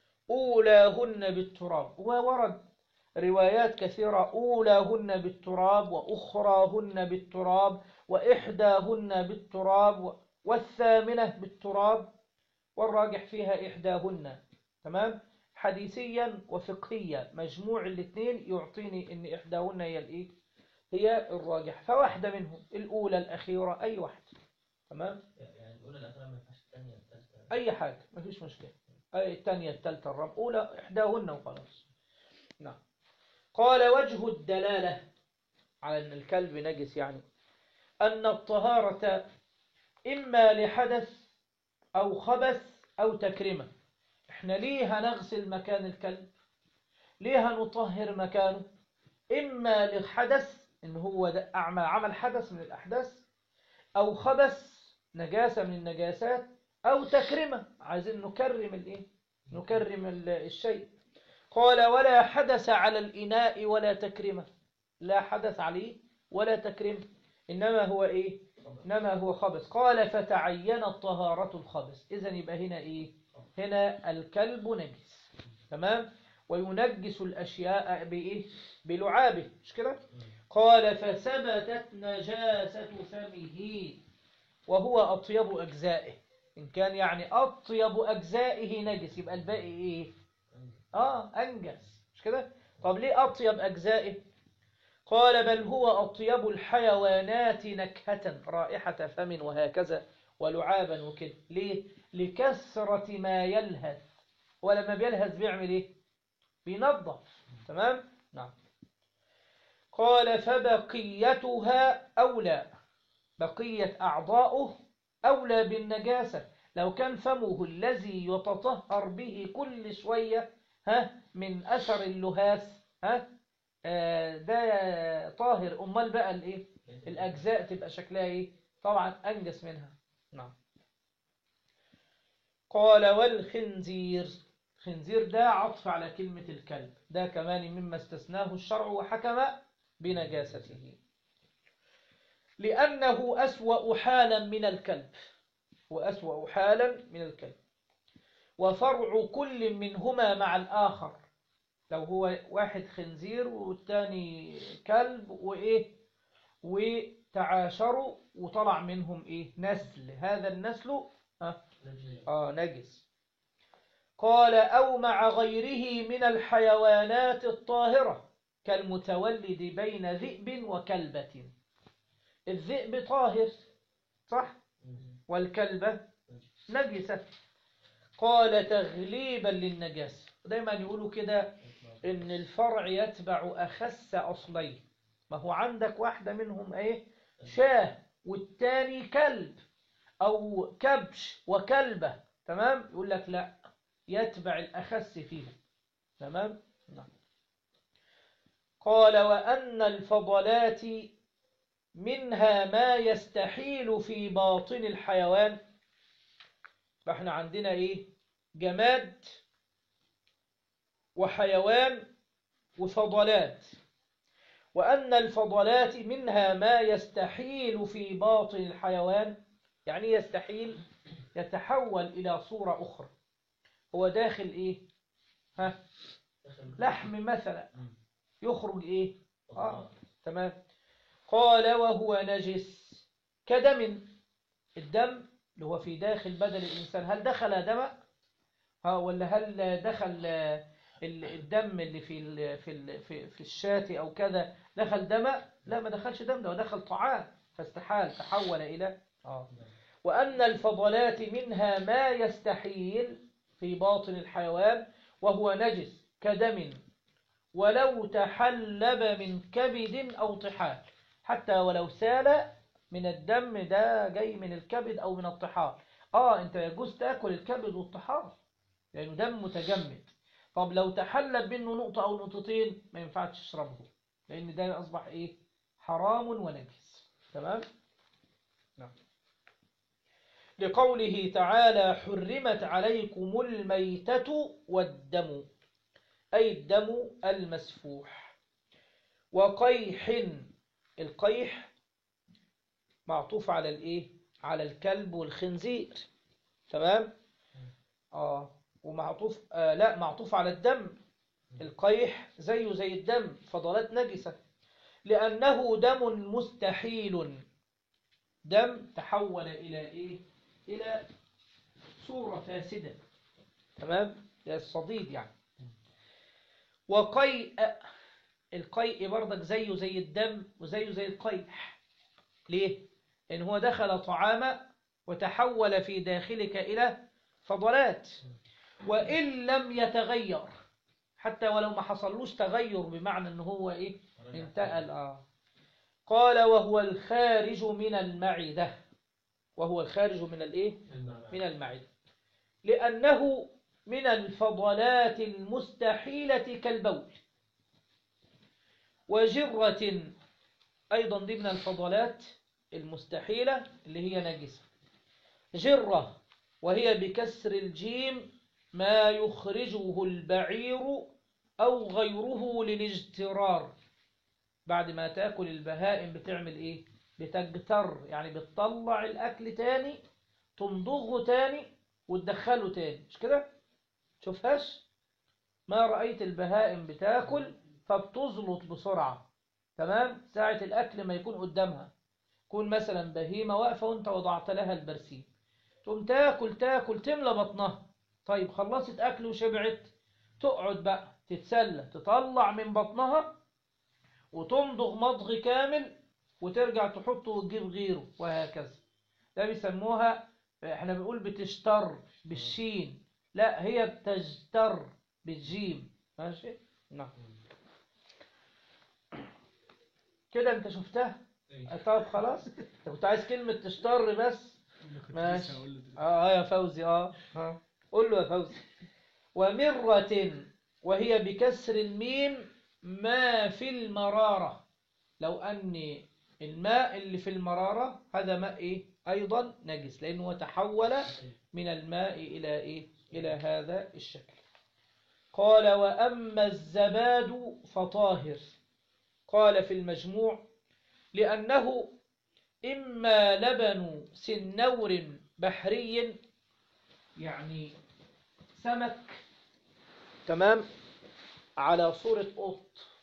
أولاهن بالتراب وورد روايات كثيرة أولاهن بالتراب وأخراهن بالتراب وإحداهن بالتراب والثامنة بالتراب والراجح فيها إحداهن تمام حديثيا وفقهيا مجموع الاثنين يعطيني ان احداهن هي الايه هي الراجح فواحدة منهم الاولى الاخيرة اي واحدة تمام يعني الأولى الأخيرة ما ينفعش الثانية الثالثة اي حاجة ما فيش مشكلة اي الثانية الثالثة الرابعة اولى احداهن وخلاص نعم قال وجه الدلالة على ان الكلب نجس يعني ان الطهارة اما لحدث او خبث او تكرمه احنا ليه هنغسل مكان الكلب ليه هنطهر مكانه اما لحدث ان هو ده اعمى عمل حدث من الاحداث او خبث نجاسة من النجاسات او تكرمة عايزين نكرم الايه نكرم ال- الشيء قال ولا حدث على الاناء ولا تكرمة لا حدث عليه ولا تكرمة انما هو ايه انما هو خبث قال فتعين طهارة الخبث اذا يبقى هنا ايه هنا الكلب نجس تمام وينجس الأشياء بإيه بلعابه مش كده قال فثبتت نجاسة فمه وهو أطيب أجزائه إن كان يعني أطيب أجزائه نجس يبقى الباقي إيه آه أنجس مش كده طب ليه أطيب أجزائه قال بل هو أطيب الحيوانات نكهة رائحة فم وهكذا ولعابا وكده ليه لكثرة ما يلهث ولما بيلهث بيعمل ايه بينظف تمام نعم قال فبقيتها أولى بقية أعضاؤه أولى بالنجاسة لو كان فمه الذي يتطهر به كل شوية ها من أثر اللهاث ها آه، ده طاهر أمال بقى الإيه الأجزاء تبقى شكلها إيه طبعا أنجس منها نعم قال والخنزير خنزير ده عطف على كلمة الكلب ده كمان مما استثناه الشرع وحكم بنجاسته لأنه أسوأ حالا من الكلب وأسوأ حالا من الكلب وفرع كل منهما مع الآخر لو هو واحد خنزير والتاني كلب وإيه وتعاشروا وطلع منهم إيه نسل هذا النسل آه نجي آه نجس قال أو مع غيره من الحيوانات الطاهرة كالمتولد بين ذئب وكلبة الذئب طاهر صح والكلبة نجسة قال تغليبا للنجاسة دايما يقولوا كده إن الفرع يتبع أخس أصلين ما هو عندك واحدة منهم إيه شاه والتاني كلب أو كبش وكلبة تمام يقول لك لا يتبع الأخس فيهم تمام نعم قال وأن الفضلات منها ما يستحيل في باطن الحيوان فاحنا عندنا ايه جماد وحيوان وفضلات وأن الفضلات منها ما يستحيل في باطن الحيوان يعني يستحيل يتحول إلى صورة أخرى هو داخل إيه ها لحم مثلا يخرج إيه آه. تمام قال وهو نجس كدم الدم اللي هو في داخل بدن الإنسان هل دخل دم ها ولا هل دخل آه، ال- الدم اللي في ال في ال في, في الشاة او كذا دخل دم لا ما دخلش دم ده دخل طعام فاستحال تحول الى اه وان الفضلات منها ما يستحيل في باطن الحيوان وهو نجس كدم ولو تحلب من كبد او طحال حتى ولو سال من الدم ده جاي من الكبد او من الطحال اه انت يجوز تاكل الكبد والطحال لانه دم متجمد طب لو تحلب منه نقطة او نقطتين ما ينفعش تشربه لان ده اصبح ايه حرام ونجس تمام نعم لقوله تعالى حرمت عليكم الميتة والدم أي الدم المسفوح وقيح القيح معطوف على الايه على الكلب والخنزير تمام اه ومعطوف آه لا معطوف على الدم القيح زيه زي الدم فضلات نجسة لأنه دم مستحيل دم تحول إلى إيه إلى صورة فاسدة تمام ده الصديد يعني وقيء القيء برضك زيه زي الدم وزيه زي القيح ليه؟ إن هو دخل طعاما وتحول في داخلك إلى فضلات وإن لم يتغير حتى ولو ما حصلوش تغير بمعنى إن هو إيه انتقل آه قال وهو الخارج من المعدة وهو الخارج من الإيه من المعدة لأنه من الفضلات المستحيلة كالبول وجرة أيضا ضمن الفضلات المستحيلة اللي هي نجسة جرة وهي بكسر الجيم ما يخرجه البعير أو غيره للاجترار بعد ما تاكل البهائم بتعمل ايه بتجتر يعني بتطلع الاكل تاني تمضغه تاني وتدخله تاني مش كده شوفهاش ما رأيت البهائم بتاكل فبتزلط بسرعة تمام ساعة الأكل ما يكون قدامها يكون مثلا بهيمة واقفة وانت وضعت لها البرسيم تقوم تاكل تاكل تملى بطنها طيب خلصت أكل وشبعت تقعد بقى تتسلى تطلع من بطنها وتمضغ مضغ كامل وترجع تحطه وتجيب غيره وهكذا ده بيسموها احنا بنقول بتشتر بالشين لا هي بتجتر بالجيم ماشي نعم كده انت شفتها طب خلاص انت كنت عايز كلمة تشتر بس ماشي اه آه يا فوزي اه ها قول له يا فوزي ومرة وهي بكسر الميم ما في المرارة لو أن الماء اللي في المرارة هذا ماء إيه؟ أيضا نجس لأنه تحول من الماء إلى إيه؟ إلى هذا الشكل قال وأما الزباد فطاهر قال في المجموع لأنه إما لبن سنور بحري يعني سمك تمام على صورة قط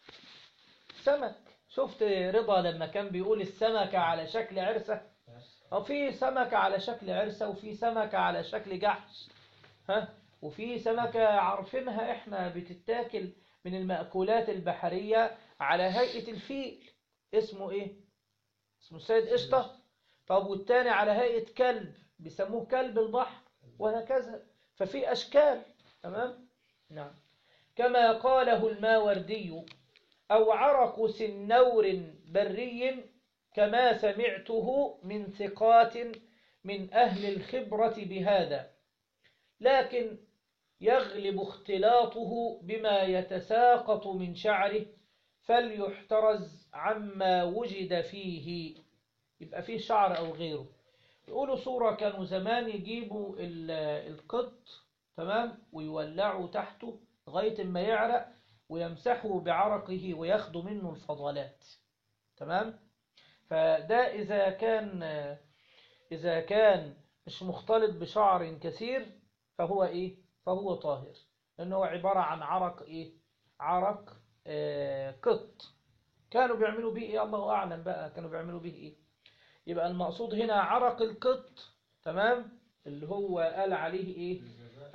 سمك شفت رضا لما كان بيقول السمكة على شكل عرسة أو في سمكة على شكل عرسة وفي سمكة على شكل جحش ها وفي سمكة عارفينها احنا بتتاكل من المأكولات البحرية على هيئة الفيل اسمه ايه اسمه السيد قشطة طب والتاني على هيئة كلب بيسموه كلب البحر وهكذا ففي أشكال تمام نعم كما قاله الماوردي أو عرق سنور بري كما سمعته من ثقات من أهل الخبرة بهذا لكن يغلب اختلاطه بما يتساقط من شعره فليحترز عما وجد فيه يبقى فيه شعر أو غيره يقولوا صورة كانوا زمان يجيبوا القط تمام ويولعوا تحته لغاية ما يعرق ويمسحوا بعرقه وياخدوا منه الفضلات تمام فده إذا كان إذا كان مش مختلط بشعر كثير فهو إيه فهو طاهر لأنه هو عبارة عن عرق إيه عرق آه قط كانوا بيعملوا به إيه الله أعلم بقى كانوا بيعملوا به إيه يبقى المقصود هنا عرق القط تمام اللي هو قال عليه إيه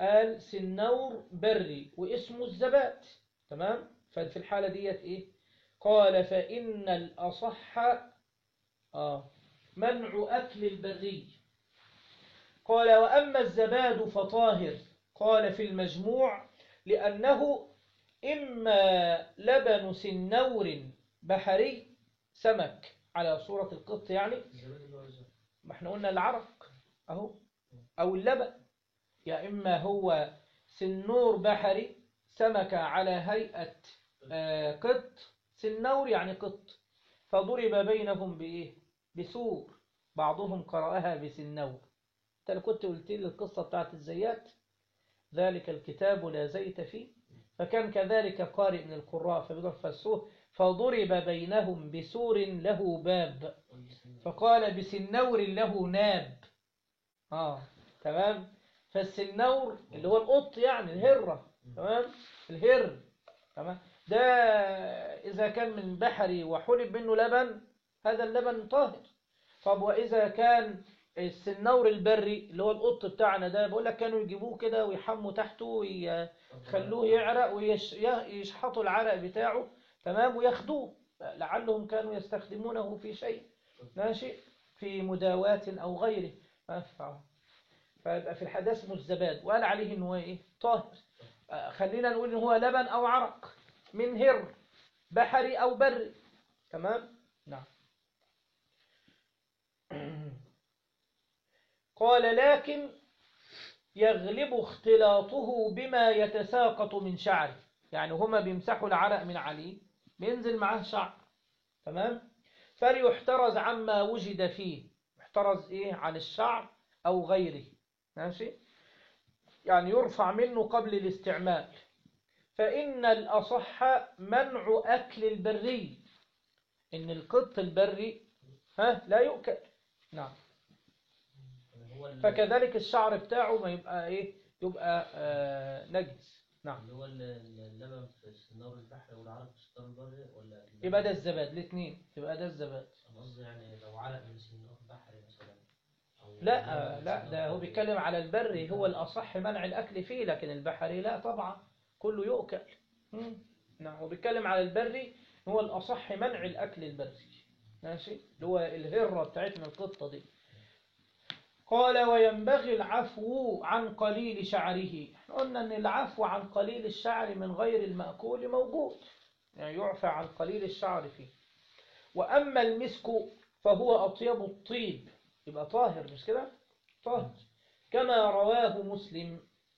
قال سنور بري واسمه الزبات تمام ففي الحالة ديت ايه قال فإن الأصح آه منع أكل البري قال وأما الزباد فطاهر قال في المجموع لأنه إما لبن سنور بحري سمك على صورة القط يعني الزبادي اللي هو الزبادي. ما احنا قلنا العرق اهو او اللبن يا اما هو سنور بحري سمكة على هيئة آه، قط سنور يعني قط فضرب بينهم بايه بسور بعضهم قرأها بسنور انت لو كنت قلت لي القصة بتاعت الزيات ذلك الكتاب لا زيت فيه فكان كذلك قارئ من القراء فبيضرب فالسور فضرب بينهم بسور له باب فقال بسنور له ناب اه تمام فالسنور اللي هو القط يعني الهرة تمام الهر تمام ده إذا كان من بحري وحلب منه لبن هذا اللبن طاهر طب وإذا كان السنور البري اللي هو القط بتاعنا ده بقول لك كانوا يجيبوه كده ويحموا تحته ويخلوه يعرق ويشحطوا العرق بتاعه تمام وياخدوه لعلهم كانوا يستخدمونه في شيء ماشي في مداواة أو غيره أنفع فيبقى في الحدث اسمه الزباد وقال عليه إنه إيه طاهر آه، خلينا نقول إن هو لبن أو عرق من هر بحري أو بري تمام نعم قال لكن يغلب اختلاطه بما يتساقط من شعره يعني هما بيمسحوا العرق من عليه بينزل معاه شعر تمام فليحترز عما وجد فيه يحترز ايه عن الشعر او غيره ماشي يعني يرفع منه قبل الاستعمال فإن الأصح منع أكل البري إن القط البري ها لا يؤكل نعم هو ال- فكذلك الشعر بتاعه ما يبقى ايه يبقى آه نجس نعم اللي هو ال- ال- اللبن في السنور البحري والعرق في السنور البري ولا اللبن- يبقى ده الزباد الاثنين يبقى ده الزباد أنا قصدي يعني لو علق من سنور بحري مثلا أو لا لبن آه من لا سنور ده هو بري. بيتكلم على البري هو الأصح منع الأكل فيه لكن البحري لا طبعا كله يؤكل مم. نعم هو بيتكلم على البري هو الأصح منع الأكل البري ماشي اللي هو الهرة بتاعتنا القطة دي قال وينبغي العفو عن قليل شعره احنا قلنا ان العفو عن قليل الشعر من غير المأكول موجود يعني يعفى عن قليل الشعر فيه وأما المسك فهو أطيب الطيب يبقى طاهر مش كده طاهر كما رواه مسلم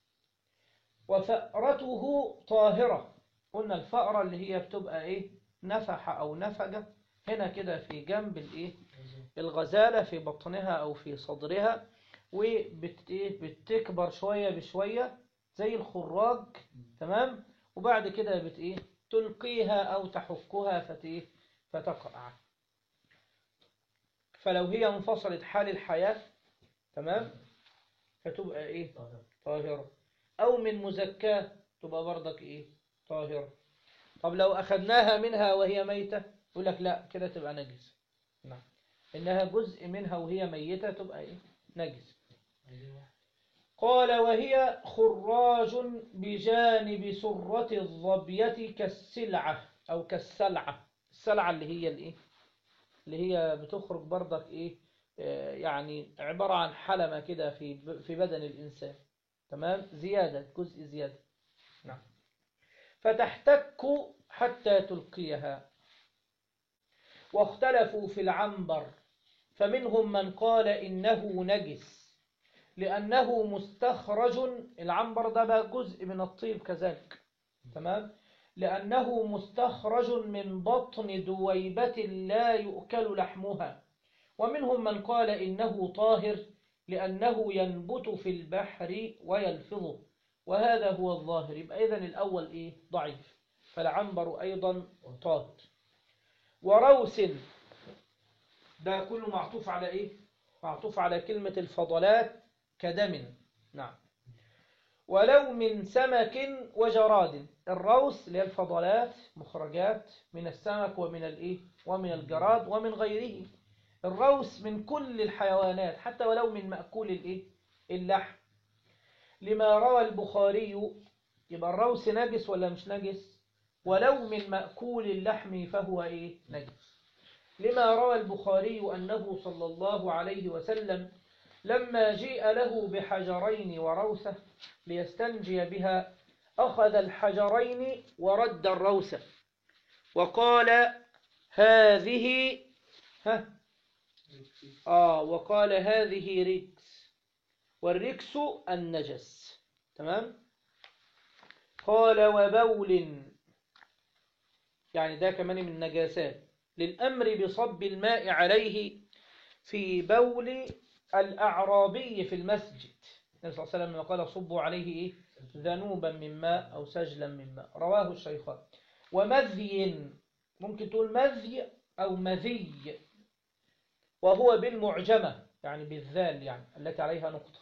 وفأرته طاهرة قلنا الفأرة اللي هي بتبقى ايه نفحة أو نفجة هنا كده في جنب الايه الغزالة في بطنها أو في صدرها وبتكبر شوية بشوية زي الخراج تمام وبعد كده بت ايه تلقيها أو تحكها فت ايه فتقع فلو هي انفصلت حال الحياة تمام فتبقى ايه طاهر. طاهرة أو من مزكاة تبقى برضك إيه طاهرة طب لو أخذناها منها وهي ميتة يقول لك لا كده تبقى نجس نعم إنها جزء منها وهي ميتة تبقى إيه نجس أيوة. قال وهي خراج بجانب سرة الظبية كالسلعة أو كالسلعة السلعة اللي هي الإيه اللي هي بتخرج برضك إيه آه، يعني عبارة عن حلمة كده في في بدن الإنسان تمام زيادة جزء زيادة نعم فتحتك حتى تلقيها واختلفوا في العنبر فمنهم من قال إنه نجس لأنه مستخرج العنبر ده بقى جزء من الطيب كذلك تمام لأنه مستخرج من بطن دويبة لا يؤكل لحمها ومنهم من قال إنه طاهر لأنه ينبت في البحر ويلفظه وهذا هو الظاهر يبقى إذن الأول إيه ضعيف فالعنبر أيضا طاهر وروس ده كله معطوف على إيه معطوف على كلمة الفضلات كدم نعم ولو من سمك وجراد الروس اللي هي الفضلات مخرجات من السمك ومن الإيه ومن الجراد ومن غيره الروس من كل الحيوانات حتى ولو من مأكول الإيه اللحم لما روى البخاري يبقى الروس نجس ولا مش نجس ولو من مأكول اللحم فهو إيه نجس لما روى البخاري أنه صلى الله عليه وسلم لما جيء له بحجرين وروثة ليستنجي بها أخذ الحجرين ورد الروثة وقال هذه ها آه وقال هذه ركس والركس النجس تمام قال وبول يعني ده كمان من النجاسات للأمر بصب الماء عليه في بول الأعرابي في المسجد النبي صلى الله عليه وسلم قال صبوا عليه إيه؟ ذنوبا من ماء أو سجلا من ماء رواه الشيخان ومذي ممكن تقول مذي أو مذي وهو بالمعجمة يعني بالذال يعني التي عليها نقطة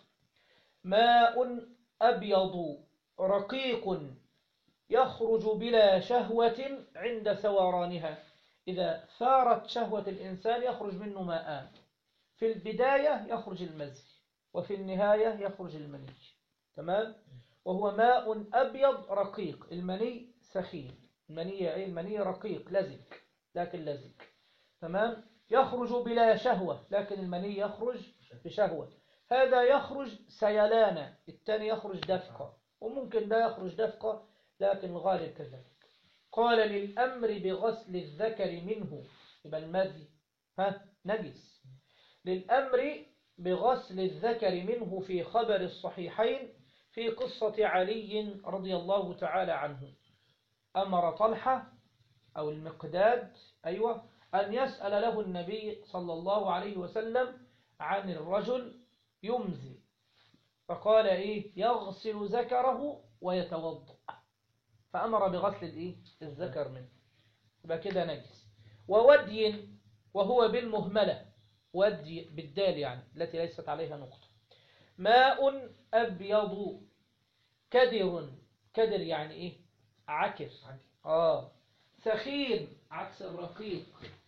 ماء أبيض رقيق يخرج بلا شهوة عند ثورانها إذا ثارت شهوة الإنسان يخرج منه ماء في البداية يخرج المزي وفي النهاية يخرج المني تمام وهو ماء أبيض رقيق المني سخين المني أي المني رقيق لزج لكن لزج تمام يخرج بلا شهوة لكن المني يخرج بشهوة هذا يخرج سيلانا الثاني يخرج دفقة وممكن ده يخرج دفقة لكن الغالب كذلك قال للأمر بغسل الذكر منه يبقى المذي ها نجس للأمر بغسل الذكر منه في خبر الصحيحين في قصة علي رضي الله تعالى عنه أمر طلحة أو المقداد أيوة أن يسأل له النبي صلى الله عليه وسلم عن الرجل يمزي فقال إيه يغسل ذكره ويتوضأ فأمر بغسل الإيه الذكر منه يبقى كده نجس وودي وهو بالمهملة ودي بالدال يعني التي ليست عليها نقطة ماء أبيض كدر كدر يعني إيه عكر آه سخين عكس الرقيق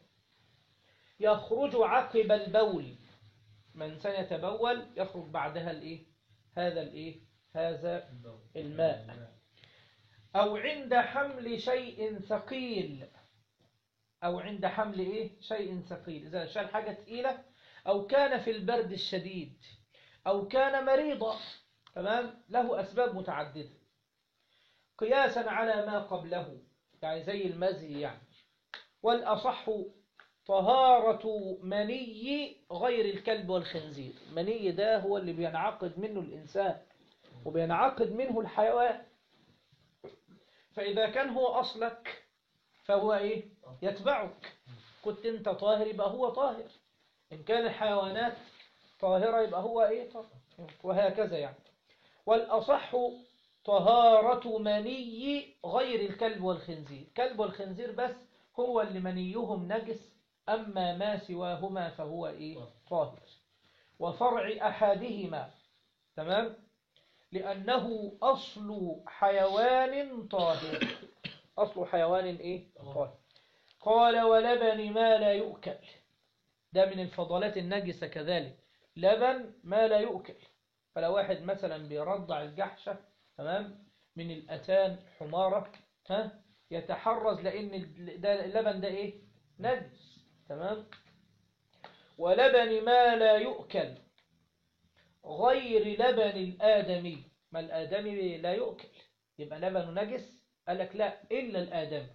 يخرج عقب البول من سيتبول يخرج بعدها الإيه هذا الإيه هذا الماء أو عند حمل شيء ثقيل أو عند حمل إيه شيء ثقيل إذا شال حاجة ثقيلة أو كان في البرد الشديد أو كان مريضا تمام له أسباب متعددة قياسا على ما قبله يعني زي المزي يعني والأصح طهارة مني غير الكلب والخنزير مني ده هو اللي بينعقد منه الإنسان وبينعقد منه الحيوان فإذا كان هو أصلك فهو إيه يتبعك كنت أنت طاهر يبقى هو طاهر إن كان الحيوانات طاهرة يبقى هو إيه طاهر وهكذا يعني والأصح طهارة مني غير الكلب والخنزير كلب والخنزير بس هو اللي منيهم نجس أما ما سواهما فهو إيه طاهر وفرع أحدهما تمام لأنه أصل حيوان طاهر أصل حيوان إيه طاهر قال ولبن ما لا يؤكل ده من الفضلات النجسة كذلك لبن ما لا يؤكل فلو واحد مثلا بيرضع الجحشة تمام من الأتان حمارة ها يتحرز لأن ده اللبن ده إيه نجس تمام ولبن ما لا يؤكل غير لبن الآدمي ما الآدمي لا يؤكل يبقى لبن نجس قال لك لا إلا الآدمي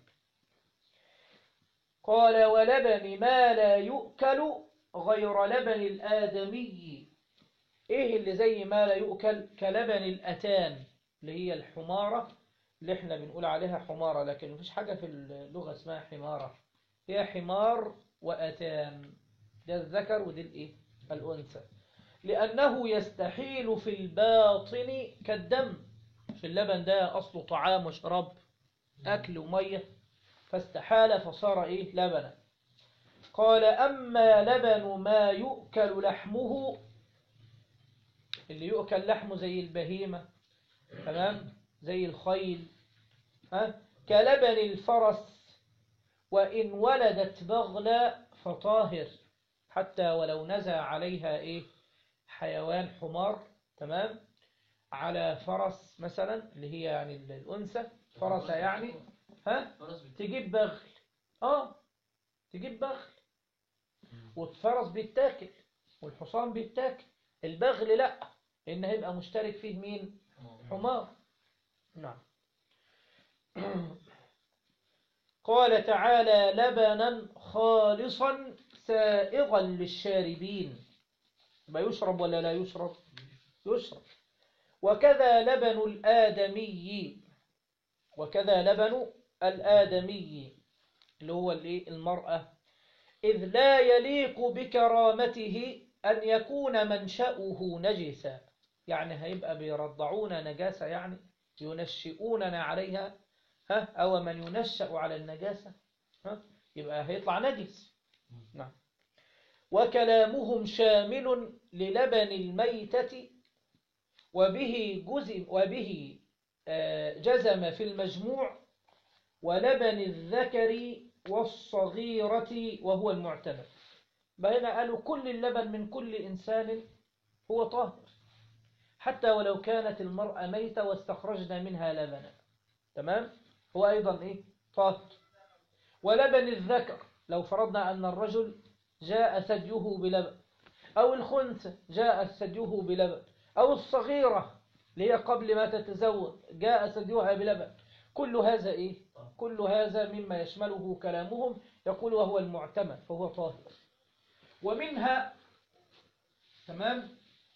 قال ولبن ما لا يؤكل غير لبن الآدمي إيه اللي زي ما لا يؤكل كلبن الأتان اللي هي الحمارة اللي احنا بنقول عليها حمارة لكن مفيش حاجة في اللغة اسمها حمارة هي حمار وأتان ده الذكر ودي الايه الأنثى لأنه يستحيل في الباطن كالدم في اللبن ده أصله طعام وشراب أكل ومية فاستحال فصار إيه لبنا قال أما لبن ما يؤكل لحمه اللي يؤكل لحمه زي البهيمة تمام زي الخيل ها كلبن الفرس وإن ولدت بغلة فطاهر حتى ولو نزع عليها إيه حيوان حمار تمام على فرس مثلا اللي هي يعني ال- الأنثى فرسة يعني ها فرس بت- تجيب بغل اه تجيب بغل والفرس بيتاكل والحصان بيتاكل البغل لا لأن هيبقى مشترك فيه مين حمار نعم قال تعالى لبنا خالصا سائغا للشاربين ما يشرب ولا لا يشرب يشرب وكذا لبن الآدمي وكذا لبن الآدمي اللي هو الايه المرأة إذ لا يليق بكرامته أن يكون منشأه نجسا يعني هيبقى بيرضعون نجاسة يعني ينشئوننا عليها ها أو من ينشأ على النجاسة ها يبقى هيطلع نجس نعم وكلامهم شامل للبن الميتة وبه جزم وبه آه، جزم في المجموع ولبن الذكر والصغيرة وهو المعتمد بهنا قالوا كل اللبن من كل إنسان هو طاهر حتى ولو كانت المرأة ميتة واستخرجنا منها لبنا تمام هو أيضا إيه طاهر ولبن الذكر لو فرضنا أن الرجل جاء ثديه بلبن أو الخنثى جاء ثديه بلبن أو الصغيرة اللي هي قبل ما تتزوج جاء ثديها بلبن كل هذا إيه كل هذا مما يشمله كلامهم يقول وهو المعتمد فهو طاهر ومنها تمام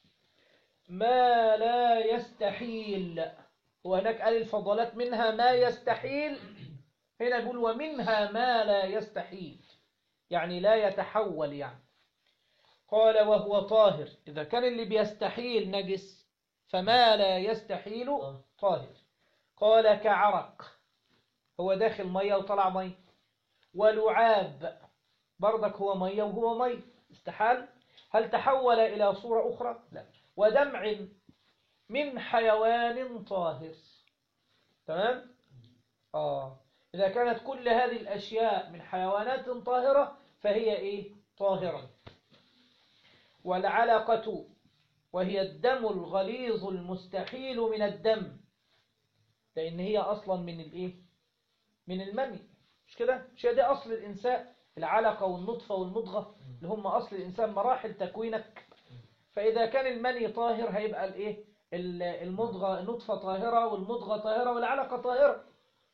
ما لا يستحيل وهناك قال الفضلات منها ما يستحيل هنا يقول ومنها ما لا يستحيل يعني لا يتحول يعني قال وهو طاهر إذا كان اللي بيستحيل نجس فما لا يستحيل طاهر قال كعرق هو داخل مية وطلع مية ولعاب برضك هو مية وهو مية استحال هل تحول إلى صورة أخرى لا ودمع من حيوان طاهر تمام آه إذا كانت كل هذه الأشياء من حيوانات طاهرة فهي إيه طاهرة والعلقة وهي الدم الغليظ المستحيل من الدم لأن هي أصلا من الإيه من المني مش كده مش هي دي أصل الإنسان العلقة والنطفة والمضغة اللي هم أصل الإنسان مراحل تكوينك فإذا كان المني طاهر هيبقى الإيه ال- المضغة النطفة طاهرة والمضغة طاهرة والعلقة طاهرة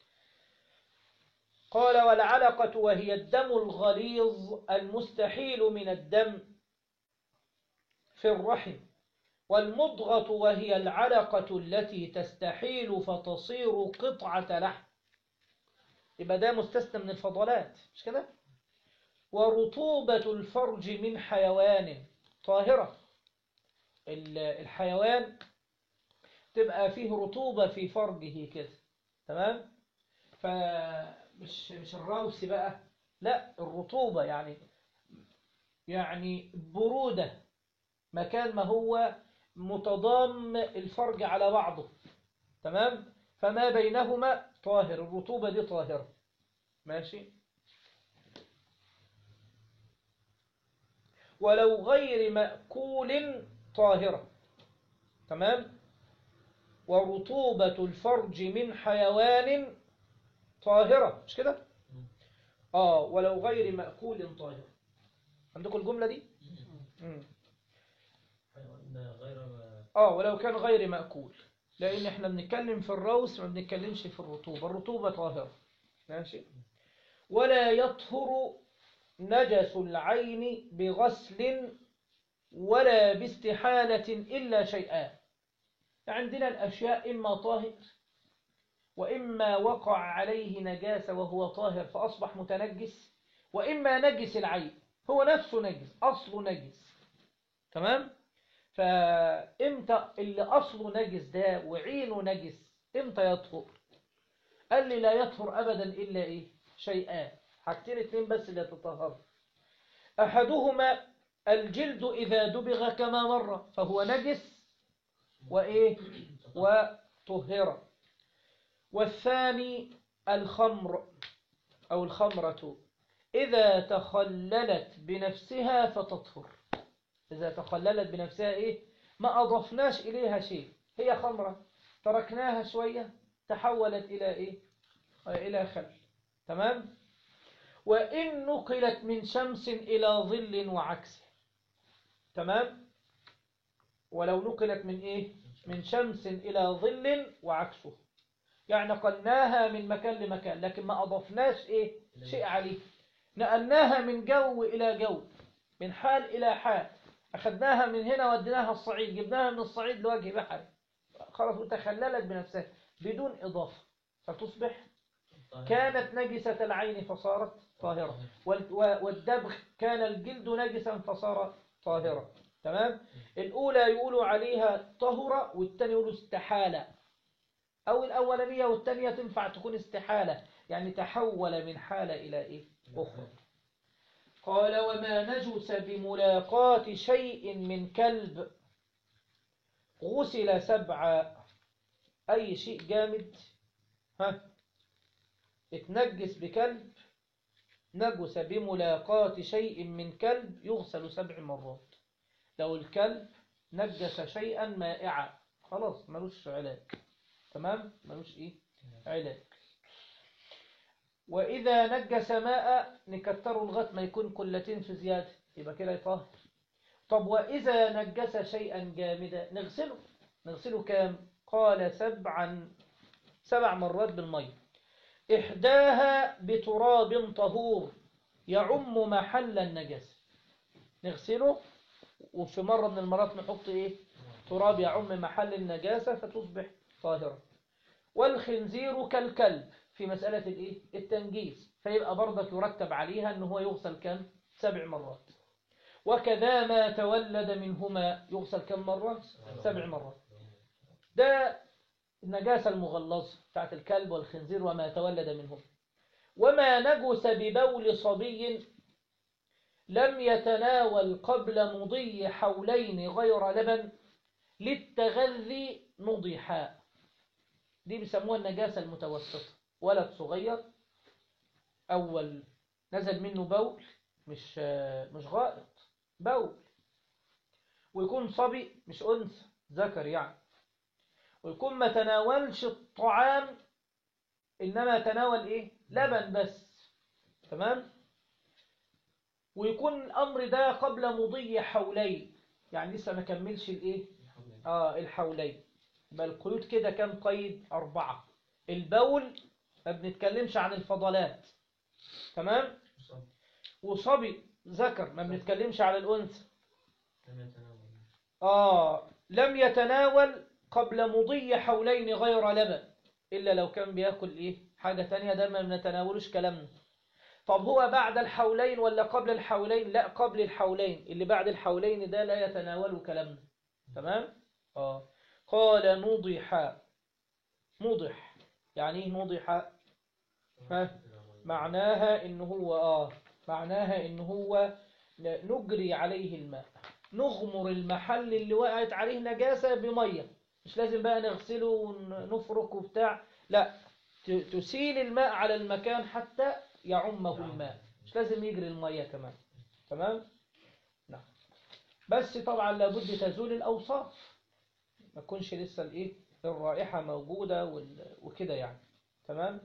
قال والعلقة وهي الدم الغليظ المستحيل من الدم في الرحم والمضغة وهي العلقة التي تستحيل فتصير قطعة لحم يبقى ده مستثنى من الفضلات مش كده ورطوبة الفرج من حيوان طاهرة ال- الحيوان تبقى فيه رطوبة في فرجه كده تمام فمش مش الروس بقى لا الرطوبة يعني يعني برودة مكان ما هو متضام الفرج على بعضه تمام فما بينهما طاهر الرطوبة دي طاهرة ماشي ولو غير مأكول طاهرة تمام ورطوبة الفرج من حيوان طاهرة مش كده آه ولو غير مأكول طاهرة عندكم الجملة دي مم. حيوان غير آه ولو كان غير مأكول لأن إحنا بنتكلم في الروس ما بنتكلمش في الرطوبة الرطوبة طاهرة ماشي ولا يطهر نجس العين بغسل ولا باستحالة إلا شيئان عندنا الأشياء إما طاهر وإما وقع عليه نجاسة وهو طاهر فأصبح متنجس وإما نجس العين هو نفسه نجس أصله نجس تمام فإمتى اللي أصله نجس ده وعينه نجس إمتى يطهر قال لي لا يطهر أبدا إلا إيه شيئان حاجتين اتنين بس اللي يتطهر أحدهما الجلد إذا دبغ كما مر فهو نجس وإيه وطهر والثاني الخمر أو الخمرة إذا تخللت بنفسها فتطهر إذا تخللت بنفسها إيه ما أضفناش إليها شيء هي خمرة تركناها شوية تحولت إلى إيه إلى خل تمام وإن نقلت من شمس إلى ظل وعكسه تمام ولو نقلت من إيه من شمس إلى ظل وعكسه يعني نقلناها من مكان لمكان لكن ما أضفناش إيه شيء عليه نقلناها من جو إلى جو من حال إلى حال أخذناها من هنا وديناها الصعيد جبناها من الصعيد لوجه بحر خلاص وتخللت بنفسها بدون إضافة فتصبح كانت نجسة العين فصارت طاهرة وال- و- والدبغ كان الجلد نجسا فصار طاهرا تمام الأولى يقولوا عليها طهرة والثانية يقولوا استحالة أو الأولانية والثانية تنفع تكون استحالة يعني تحول من حالة إلى إيه أخرى قال وما نجس بملاقاة شيء من كلب غسل سبعا أي شيء جامد ها اتنجس بكلب نجس بملاقاة شيء من كلب يغسل سبع مرات لو الكلب نجس شيئا مائعا خلاص ملوش علاج تمام ملوش ايه علاج وإذا نجس ماء نكتره لغاية ما يكون كلتين في زيادة يبقى كده يطهر طب وإذا نجس شيئا جامدا نغسله نغسله كام قال سبعا سبع مرات بالمية إحداها بتراب طهور يعم محل النجاسة نغسله وفي مرة من المرات نحط إيه تراب يعم محل النجاسة فتصبح طاهرة والخنزير كالكلب في مسألة الإيه التنجيس فيبقى برضك يرتب عليها أنه هو يغسل كم سبع مرات وكذا ما تولد منهما يغسل كم مرة سبع مرات ده النجاسة المغلظة بتاعت الكلب والخنزير وما تولد منهم وما نجس ببول صبي لم يتناول قبل مضي حولين غير لبن للتغذي نضحا دي بيسموها النجاسة المتوسطة ولد صغير أول نزل منه بول مش مش غائط بول ويكون صبي مش أنثى ذكر يعني ويكون ما تناولش الطعام إنما تناول إيه لبن بس تمام ويكون الأمر ده قبل مضي حولين يعني لسه ما كملش الإيه آه الحولين بل القيود كده كام قيد أربعة البول ما بنتكلمش عن الفضلات تمام وصبي ذكر ما بنتكلمش على الأنثى آه لم يتناول قبل مضي حولين غير لبن إلا لو كان بياكل إيه حاجة تانية ده ما بنتناولوش كلامنا طب هو بعد الحولين ولا قبل الحولين لا قبل الحولين اللي بعد الحولين ده لا يتناول كلامنا تمام آه قال نضح نضح يعني ايه نضح ها معناها ان هو اه معناها ان هو نجري عليه الماء نغمر المحل اللي وقعت عليه نجاسة بمية مش لازم بقى نغسله ونفرك وبتاع لا ت- تسيل الماء على المكان حتى يعمه الماء مش لازم يجري المية كمان تمام نعم بس طبعا لابد تزول الأوصاف ما تكونش لسه الايه الرائحة موجودة وال- وكده يعني تمام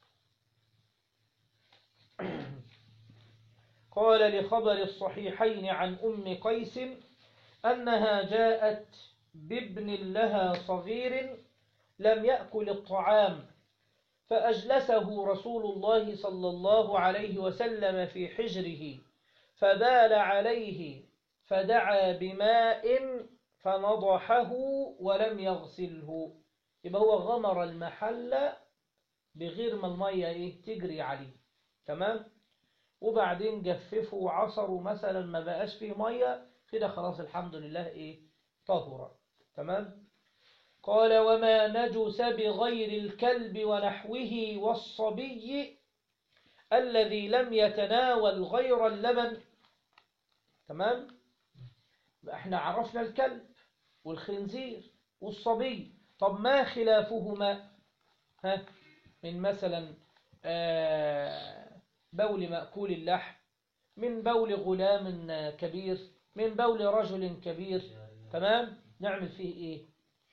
قال لخبر الصحيحين عن أم قيس أنها جاءت بابن لها صغير لم يأكل الطعام فأجلسه رسول الله صلى الله عليه وسلم في حجره فبال عليه فدعا بماء فنضحه ولم يغسله يبقى هو غمر المحل بغير ما المية ايه تجري عليه تمام وبعدين جففه وعصره مثلا ما بقاش فيه مية كده خلاص الحمد لله ايه طهر تمام قال وما نجس بغير الكلب ونحوه والصبي الذي لم يتناول غير اللبن تمام احنا عرفنا الكلب والخنزير والصبي طب ما خلافهما ها من مثلا آه بول مأكول اللحم من بول غلام كبير من بول رجل كبير تمام نعمل فيه ايه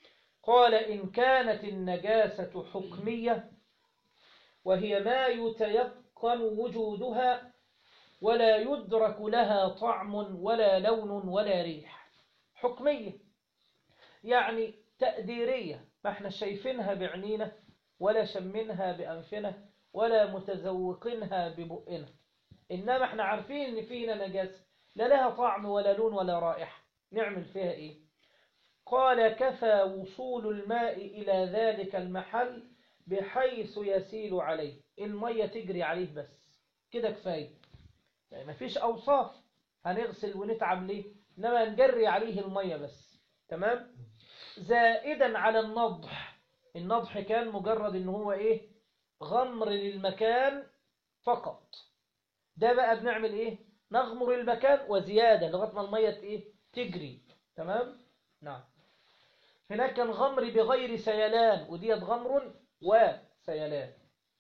قال إن كانت النجاسة حكمية وهي ما يتيقن وجودها ولا يدرك لها طعم ولا لون ولا ريح حكمية يعني تقديرية ما احنا شايفينها بعينينا ولا شمنها بأنفنا ولا متذوقينها ببقنا إنما احنا عارفين إن فينا نجاسة لا لها طعم ولا لون ولا رائحة نعمل فيها إيه قال كفى وصول الماء إلى ذلك المحل بحيث يسيل عليه المية تجري عليه بس كده كفاية يعني مفيش أوصاف هنغسل ونتعب ليه إنما نجري عليه المية بس تمام زائدا على النضح النضح كان مجرد إن هو إيه غمر للمكان فقط ده بقى بنعمل إيه نغمر المكان وزيادة لغاية ما المية إيه تجري تمام نعم هناك كان غمر بغير سيلان وديت غمر وسيلان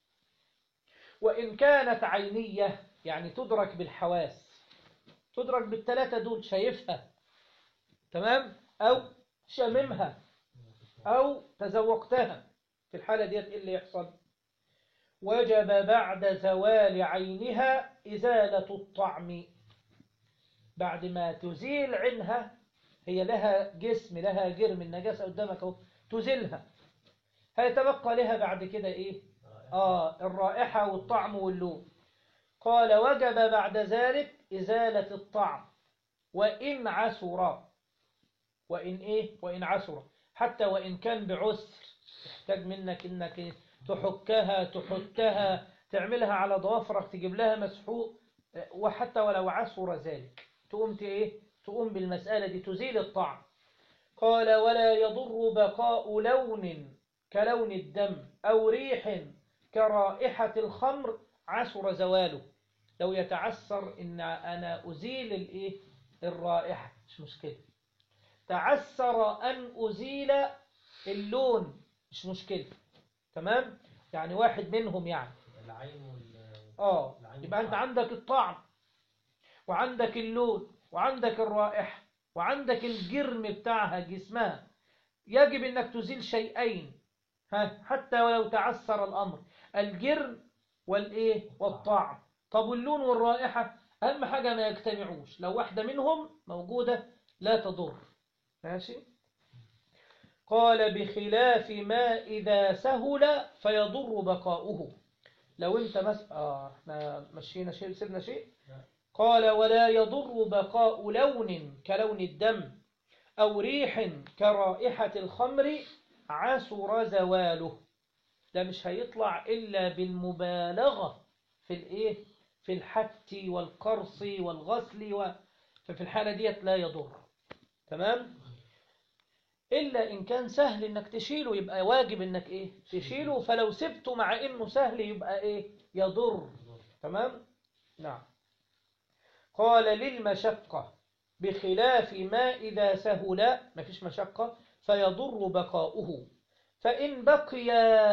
وإن كانت عينية يعني تدرك بالحواس تدرك بالثلاثة دول شايفها تمام أو شممها أو تذوقتها في الحالة ديت إيه اللي يحصل وجب بعد زوال عينها إزالة الطعم بعد ما تزيل عنها هي لها جسم لها جرم النجاسة قدامك اهو تزيلها هيتبقى لها بعد كده ايه آه الرائحة والطعم واللون قال وجب بعد ذلك إزالة الطعم وإن عسر وإن إيه وإن عسر حتى وإن كان بعسر يحتاج منك إنك تحكها تحكها تعملها على ضوافرك تجيب لها مسحوق وحتى ولو عسر ذلك تقوم إيه تقوم بالمسألة دي تزيل الطعم قال ولا يضر بقاء لون كلون الدم أو ريح كرائحة الخمر عسر زواله لو يتعسر إن أنا أزيل الإيه الرائحة مش مشكلة تعسر أن أزيل اللون مش مشكلة تمام يعني واحد منهم يعني العين وال آه العين يبقى أنت والطعم. عندك الطعم وعندك اللون وعندك الرائحة وعندك الجرم بتاعها جسمها يجب أنك تزيل شيئين ها حتى ولو تعسر الأمر الجرم والإيه والطعم طب واللون والرائحة أهم حاجة ما يجتمعوش لو واحدة منهم موجودة لا تضر ماشي قال بخلاف ما إذا سهل فيضر بقاؤه لو انت مس... آه احنا مشينا شيء سيبنا شيء نعم. قال ولا يضر بقاء لون كلون الدم أو ريح كرائحة الخمر عسر زواله ده مش هيطلع إلا بالمبالغة في الإيه في الحت والقرص والغسل و... ففي الحالة ديت لا يضر تمام إلا إن كان سهل إنك تشيله يبقى واجب إنك إيه تشيله فلو سبته مع إنه سهل يبقى إيه يضر تمام نعم قال للمشقة بخلاف ما إذا سهل ما فيش مشقة فيضر بقاؤه فإن بقي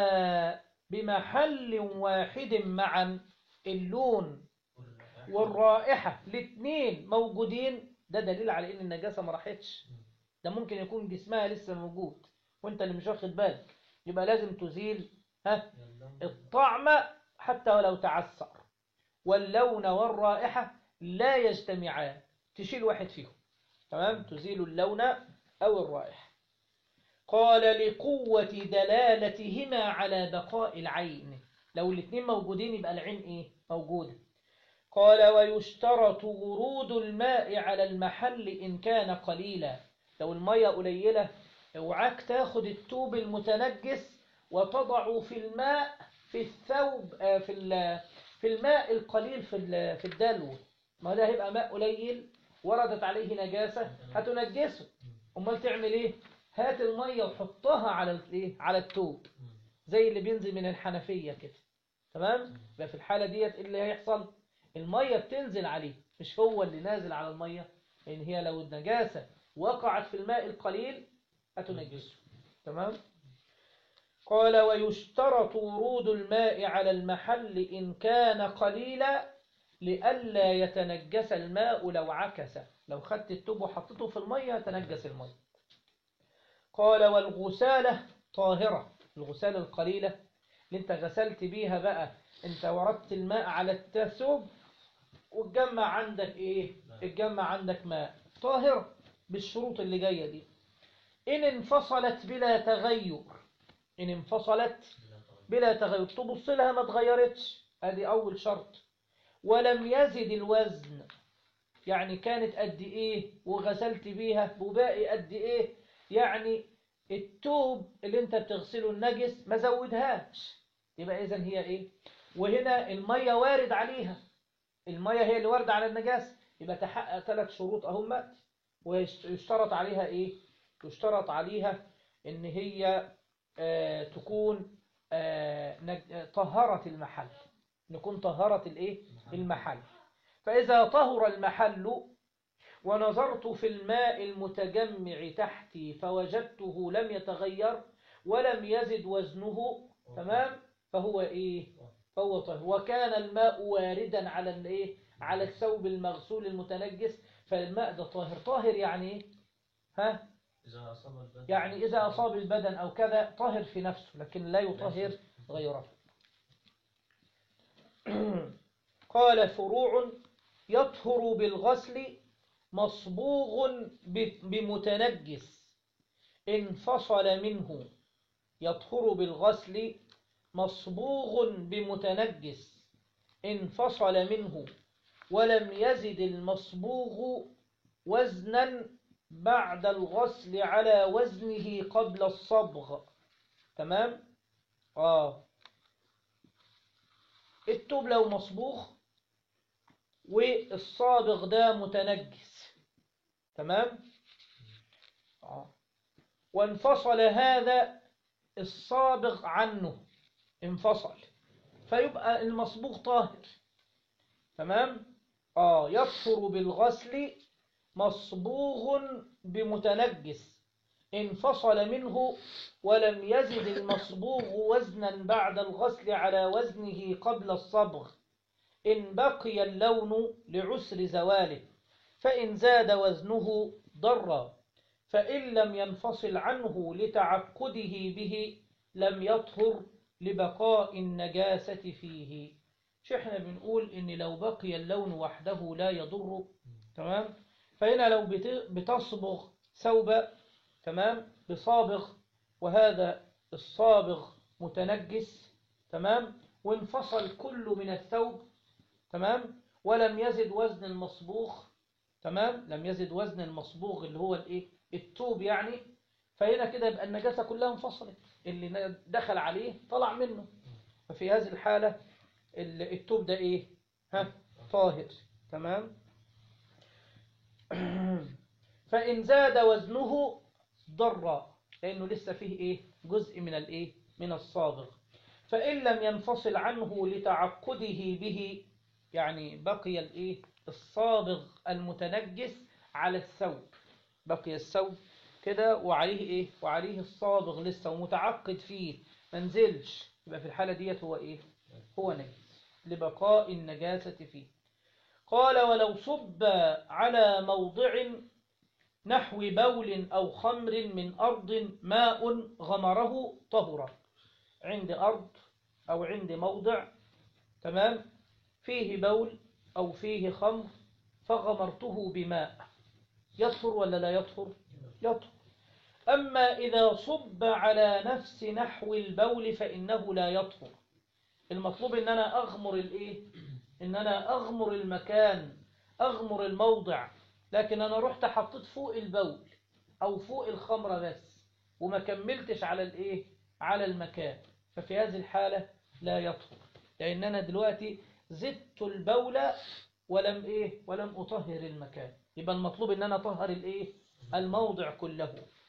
بمحل واحد معا اللون والرائحة الاثنين موجودين ده دليل على إن النجاسة ما راحتش ده ممكن يكون جسمها لسه موجود وانت اللي مش واخد بالك يبقى لازم تزيل ها الطعم حتى ولو تعسر واللون والرائحة لا يجتمعان تشيل واحد فيهم تمام تزيل اللون أو الرائحة قال لقوة دلالتهما على بقاء العين لو الاثنين موجودين يبقى العين ايه موجودة قال ويشترط ورود الماء على المحل إن كان قليلا لو المية قليلة اوعاك تاخد التوب المتنجس وتضعه في الماء في الثوب آه، في ال- في الماء القليل في ال- في الدلو ما ده هيبقى ماء قليل وردت عليه نجاسة هتنجسه امال تعمل ايه هات المية وحطها على الايه على التوب زي اللي بينزل من الحنفية كده تمام يبقى في الحالة ديت إيه اللي هيحصل المية بتنزل عليه مش هو اللي نازل على المية لأن هي لو النجاسة وقعت في الماء القليل هتنجسه تمام قال ويشترط ورود الماء على المحل إن كان قليلا لئلا يتنجس الماء لو عكس لو خدت التوب وحطيته في المية تنجس المية قال والغسالة طاهرة الغسالة القليلة اللي انت غسلت بيها بقى انت وردت الماء على التثوب وتجمع عندك ايه اتجمع عندك ماء طاهرة بالشروط اللي جاية دي إن انفصلت بلا تغير إن انفصلت بلا تغير تبص لها ما اتغيرتش ادي أول شرط ولم يزد الوزن يعني كانت قد إيه وغسلت بيها وباقي قد إيه يعني التوب اللي انت بتغسله النجس ما زودهاش يبقى إذن هي إيه وهنا المية وارد عليها المية هي اللي واردة على النجاسة يبقى تحقق ثلاث شروط أهم ويشترط عليها إيه يشترط عليها إن هي آه تكون آه نج- طهرت المحل نكون طهرت الإيه المحل فإذا طهر المحل ونظرت في الماء المتجمع تحتي فوجدته لم يتغير ولم يزد وزنه تمام فهو إيه فهو طهر وكان الماء واردا على الايه على الثوب المغسول المتنجس فالماء ده طاهر طاهر يعني ايه ها إذا أصاب البدن يعني إذا أصاب البدن أو كذا طاهر في نفسه لكن لا يطهر غيره قال فروع يطهر بالغسل مصبوغ ب- بمتنجس انفصل منه يطهر بالغسل مصبوغ بمتنجس انفصل منه ولم يزد المصبوغ وزنا بعد الغسل على وزنه قبل الصبغ تمام اه التوب لو مصبوغ والصابغ ده متنجس تمام آه. وانفصل هذا الصابغ عنه انفصل فيبقى المصبوغ طاهر تمام اه يطهر بالغسل مصبوغ بمتنجس انفصل منه ولم يزد المصبوغ وزنا بعد الغسل على وزنه قبل الصبغ إن بقي اللون لعسر زواله فإن زاد وزنه ضر فإن لم ينفصل عنه لتعقده به لم يطهر لبقاء النجاسة فيه شو احنا بنقول ان لو بقي اللون وحده لا يضر تمام فهنا لو بت- بتصبغ ثوب تمام بصابغ وهذا الصابغ متنجس تمام وانفصل كله من الثوب تمام ولم يزد وزن المصبوغ تمام لم يزد وزن المصبوغ اللي هو الايه التوب يعني فهنا كده يبقى النجاسة كلها انفصلت اللي دخل عليه طلع منه ففي هذه الحالة ال- التوب ده ايه ها طاهر تمام فإن زاد وزنه ضر لأنه لسه فيه إيه جزء من الإيه من الصابغ فإن لم ينفصل عنه لتعقده به يعني بقي الإيه الصابغ المتنجس على الثوب بقي الثوب كده وعليه إيه وعليه الصابغ لسه ومتعقد فيه منزلش يبقى في الحالة ديت هو إيه هو نجس لبقاء النجاسة فيه قال ولو صب على موضع نحو بول أو خمر من أرض ماء غمره طهر عند أرض أو عند موضع تمام فيه بول أو فيه خمر فغمرته بماء يطهر ولا لا يطهر يطهر أما إذا صب على نفس نحو البول فإنه لا يطهر المطلوب إن أنا أغمر الإيه إن أنا أغمر المكان أغمر الموضع لكن أنا رحت حطيت فوق البول أو فوق الخمرة بس وما كملتش على الإيه على المكان ففي هذه الحالة لا يطهر لأن أنا دلوقتي زدت البول ولم إيه ولم أطهر المكان يبقى المطلوب إن أنا أطهر الإيه الموضع كله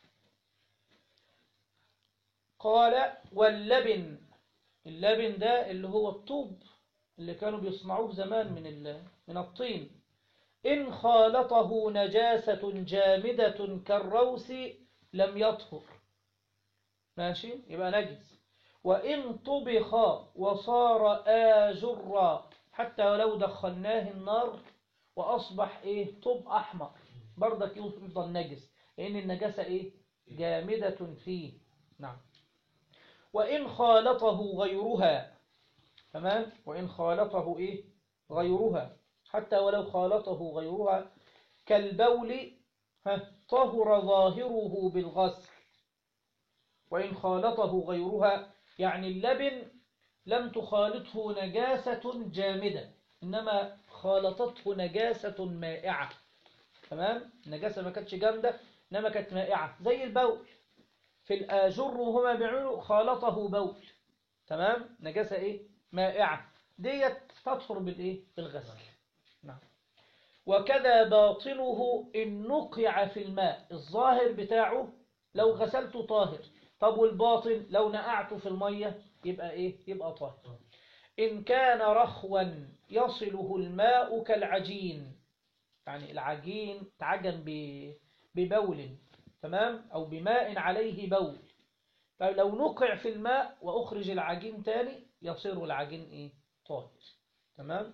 قال واللبن اللبن ده اللي هو الطوب اللي كانوا بيصنعوه زمان من ال- من الطين إن خالطه نجاسة جامدة كالروس لم يطهر ماشي يبقى نجس وإن طبخ وصار آجرا حتى ولو دخلناه النار وأصبح إيه طب أحمر برضك يفضل نجس لأن النجاسة إيه جامدة فيه نعم وإن خالطه غيرها تمام وإن خالطه إيه غيرها حتى ولو خالطه غيرها كالبول ها، طهر ظاهره بالغسل وإن خالطه غيرها يعني اللبن لم تخالطه نجاسة جامدة إنما خالطته نجاسة مائعة تمام النجاسة ما كانتش جامدة إنما كانت مائعة زي البول في الآجر وهما بيعملوا خالطه بول تمام نجاسة إيه مائعة ديت تطهر بالإيه بالغسل نعم وكذا باطنه إن نقع في الماء الظاهر بتاعه لو غسلته طاهر طب والباطن لو نقعته في المية يبقى إيه يبقى طاهر إن كان رخوا يصله الماء كالعجين يعني العجين تعجن ب- ببول تمام أو بماء عليه بول فلو نقع في الماء وأخرج العجين تاني يصير العجين إيه طاهر تمام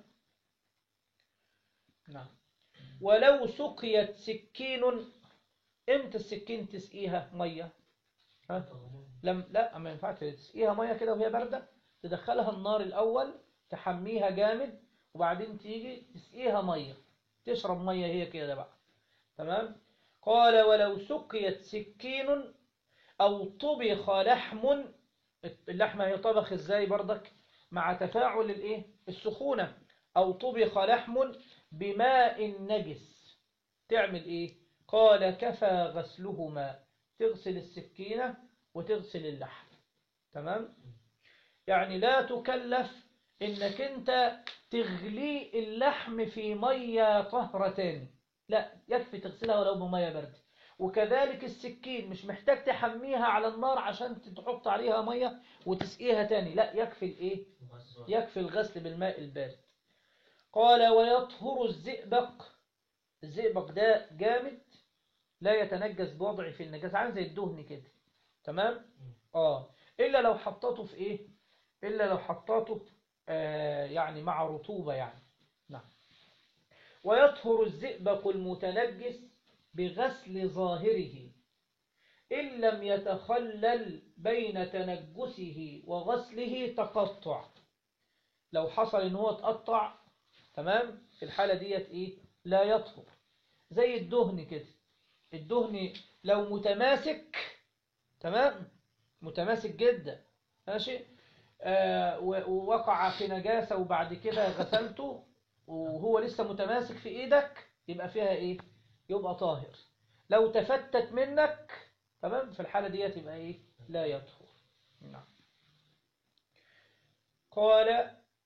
نعم ولو سقيت سكين امتى السكين تسقيها مية ها؟ لم لا ما ينفعش تسقيها ميه كده وهي بارده تدخلها النار الاول تحميها جامد وبعدين تيجي تسقيها ميه تشرب ميه هي كده بقى تمام قال ولو سقيت سكين او طبخ لحم اللحمه هيطبخ ازاي بردك مع تفاعل الايه السخونه او طبخ لحم بماء نجس تعمل ايه قال كفى غسلهما تغسل السكينه وتغسل اللحم تمام يعني لا تكلف انك انت تغلي اللحم في ميه طهره تاني لا يكفي تغسلها ولو بميه بارده وكذلك السكين مش محتاج تحميها على النار عشان تحط عليها ميه وتسقيها تاني لا يكفي الايه يكفي الغسل بالماء البارد قال ويطهر الزئبق الزئبق ده جامد لا يتنجس بوضعه في النجاسة عامل زي الدهن كده تمام اه الا لو حطيته في ايه الا لو حطيته آه يعني مع رطوبة يعني نعم ويطهر الزئبق المتنجس بغسل ظاهره إن لم يتخلل بين تنجسه وغسله تقطع لو حصل ان هو اتقطع تمام في الحالة ديت ايه لا يطهر زي الدهن كده الدهن لو متماسك تمام متماسك جدا ماشي آه و- ووقع في نجاسة وبعد كده غسلته وهو لسه متماسك في ايدك يبقى فيها ايه يبقى طاهر لو تفتت منك تمام في الحالة ديت يبقى ايه لا يطهر نعم قال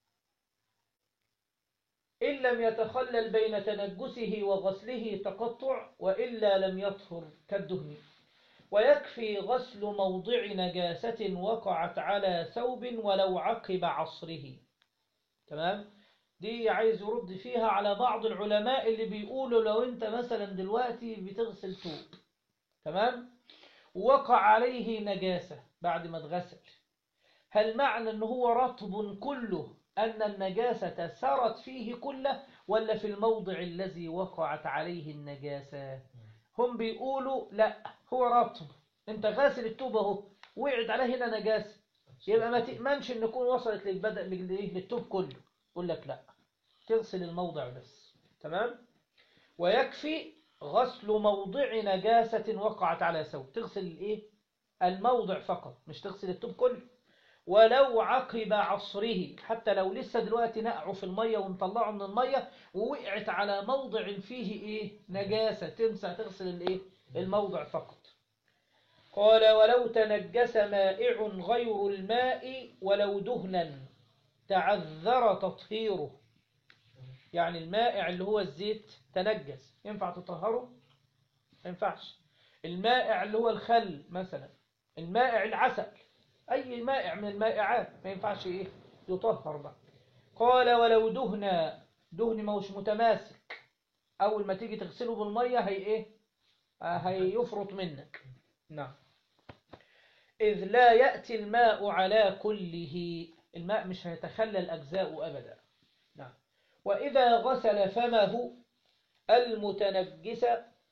إن لم يتخلل بين تنجسه وغسله تقطع وإلا لم يطهر كالدهن ويكفي غسل موضع نجاسة وقعت على ثوب ولو عقب عصره تمام دي عايز يرد فيها على بعض العلماء اللي بيقولوا لو انت مثلا دلوقتي بتغسل ثوب تمام وقع عليه نجاسة بعد ما اتغسل هل معنى ان هو رطب كله أن النجاسة سرت فيه كله ولا في الموضع الذي وقعت عليه النجاسة هم بيقولوا لا هو رطب انت غاسل التوب اهو وقعت عليه هنا نجاسة يبقى ما تأمنش ان يكون وصلت للبدء للتوب كله يقول لك لا تغسل الموضع بس تمام ويكفي غسل موضع نجاسة وقعت على ثوب تغسل الايه الموضع فقط مش تغسل التوب كله ولو عقب عصره حتى لو لسه دلوقتي نقعه في المية ونطلعه من المية ووقعت على موضع فيه ايه نجاسة تنسى تغسل الايه الموضع فقط قال ولو تنجس مائع غير الماء ولو دهنا تعذر تطهيره يعني المائع اللي هو الزيت تنجس ينفع تطهره ما ينفعش المائع اللي هو الخل مثلا المائع العسل أي مائع من المائعات ما ينفعش إيه يطهر بقى قال ولو دهن دهن ما هوش متماسك أول ما تيجي تغسله بالمية هي إيه آه هيفرط منك نعم إذ لا يأتي الماء على كله الماء مش هيتخلل أجزاء أبدا نعم وإذا غسل فمه المتنجس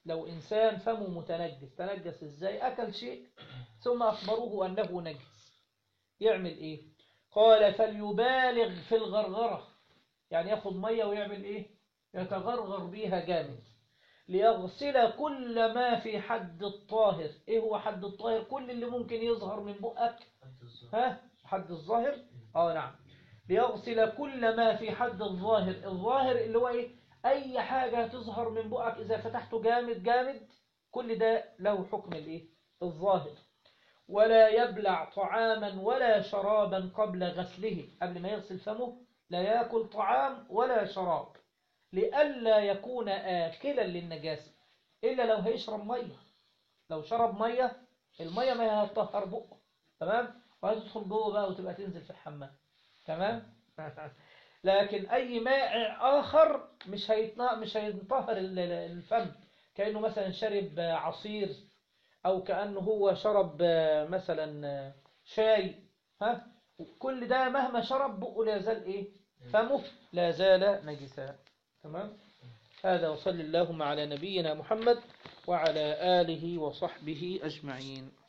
لو إنسان فمه متنجس تنجس إزاي أكل شيء ثم أخبروه أنه نجس يعمل إيه قال فليبالغ في الغرغرة يعني ياخد مية ويعمل إيه يتغرغر بيها جامد ليغسل كل ما في حد الطاهر إيه هو حد الطاهر كل اللي ممكن يظهر من بقك حد الظهر ها حد الظاهر اه نعم ليغسل كل ما في حد الظاهر الظاهر اللي هو ايه اي حاجة تظهر من بقك اذا فتحته جامد جامد كل ده له حكم الايه الظاهر ولا يبلع طعاما ولا شرابا قبل غسله قبل ما يغسل فمه لا يأكل طعام ولا شراب لئلا يكون آكلا للنجاسة إلا لو هيشرب مية لو شرب مية المية ما هتطهر بقه تمام وهتدخل جوه بقى وتبقى تنزل في الحمام تمام لكن أي مائع آخر مش هيطهر مش هيطهر ال- ال- الفم كأنه مثلا شرب عصير أو كأنه هو شرب مثلا شاي ها كل ده مهما شرب بقه لا يزال إيه فمه لا زال نجسا تمام هذا وصل اللهم على نبينا محمد وعلى آله وصحبه أجمعين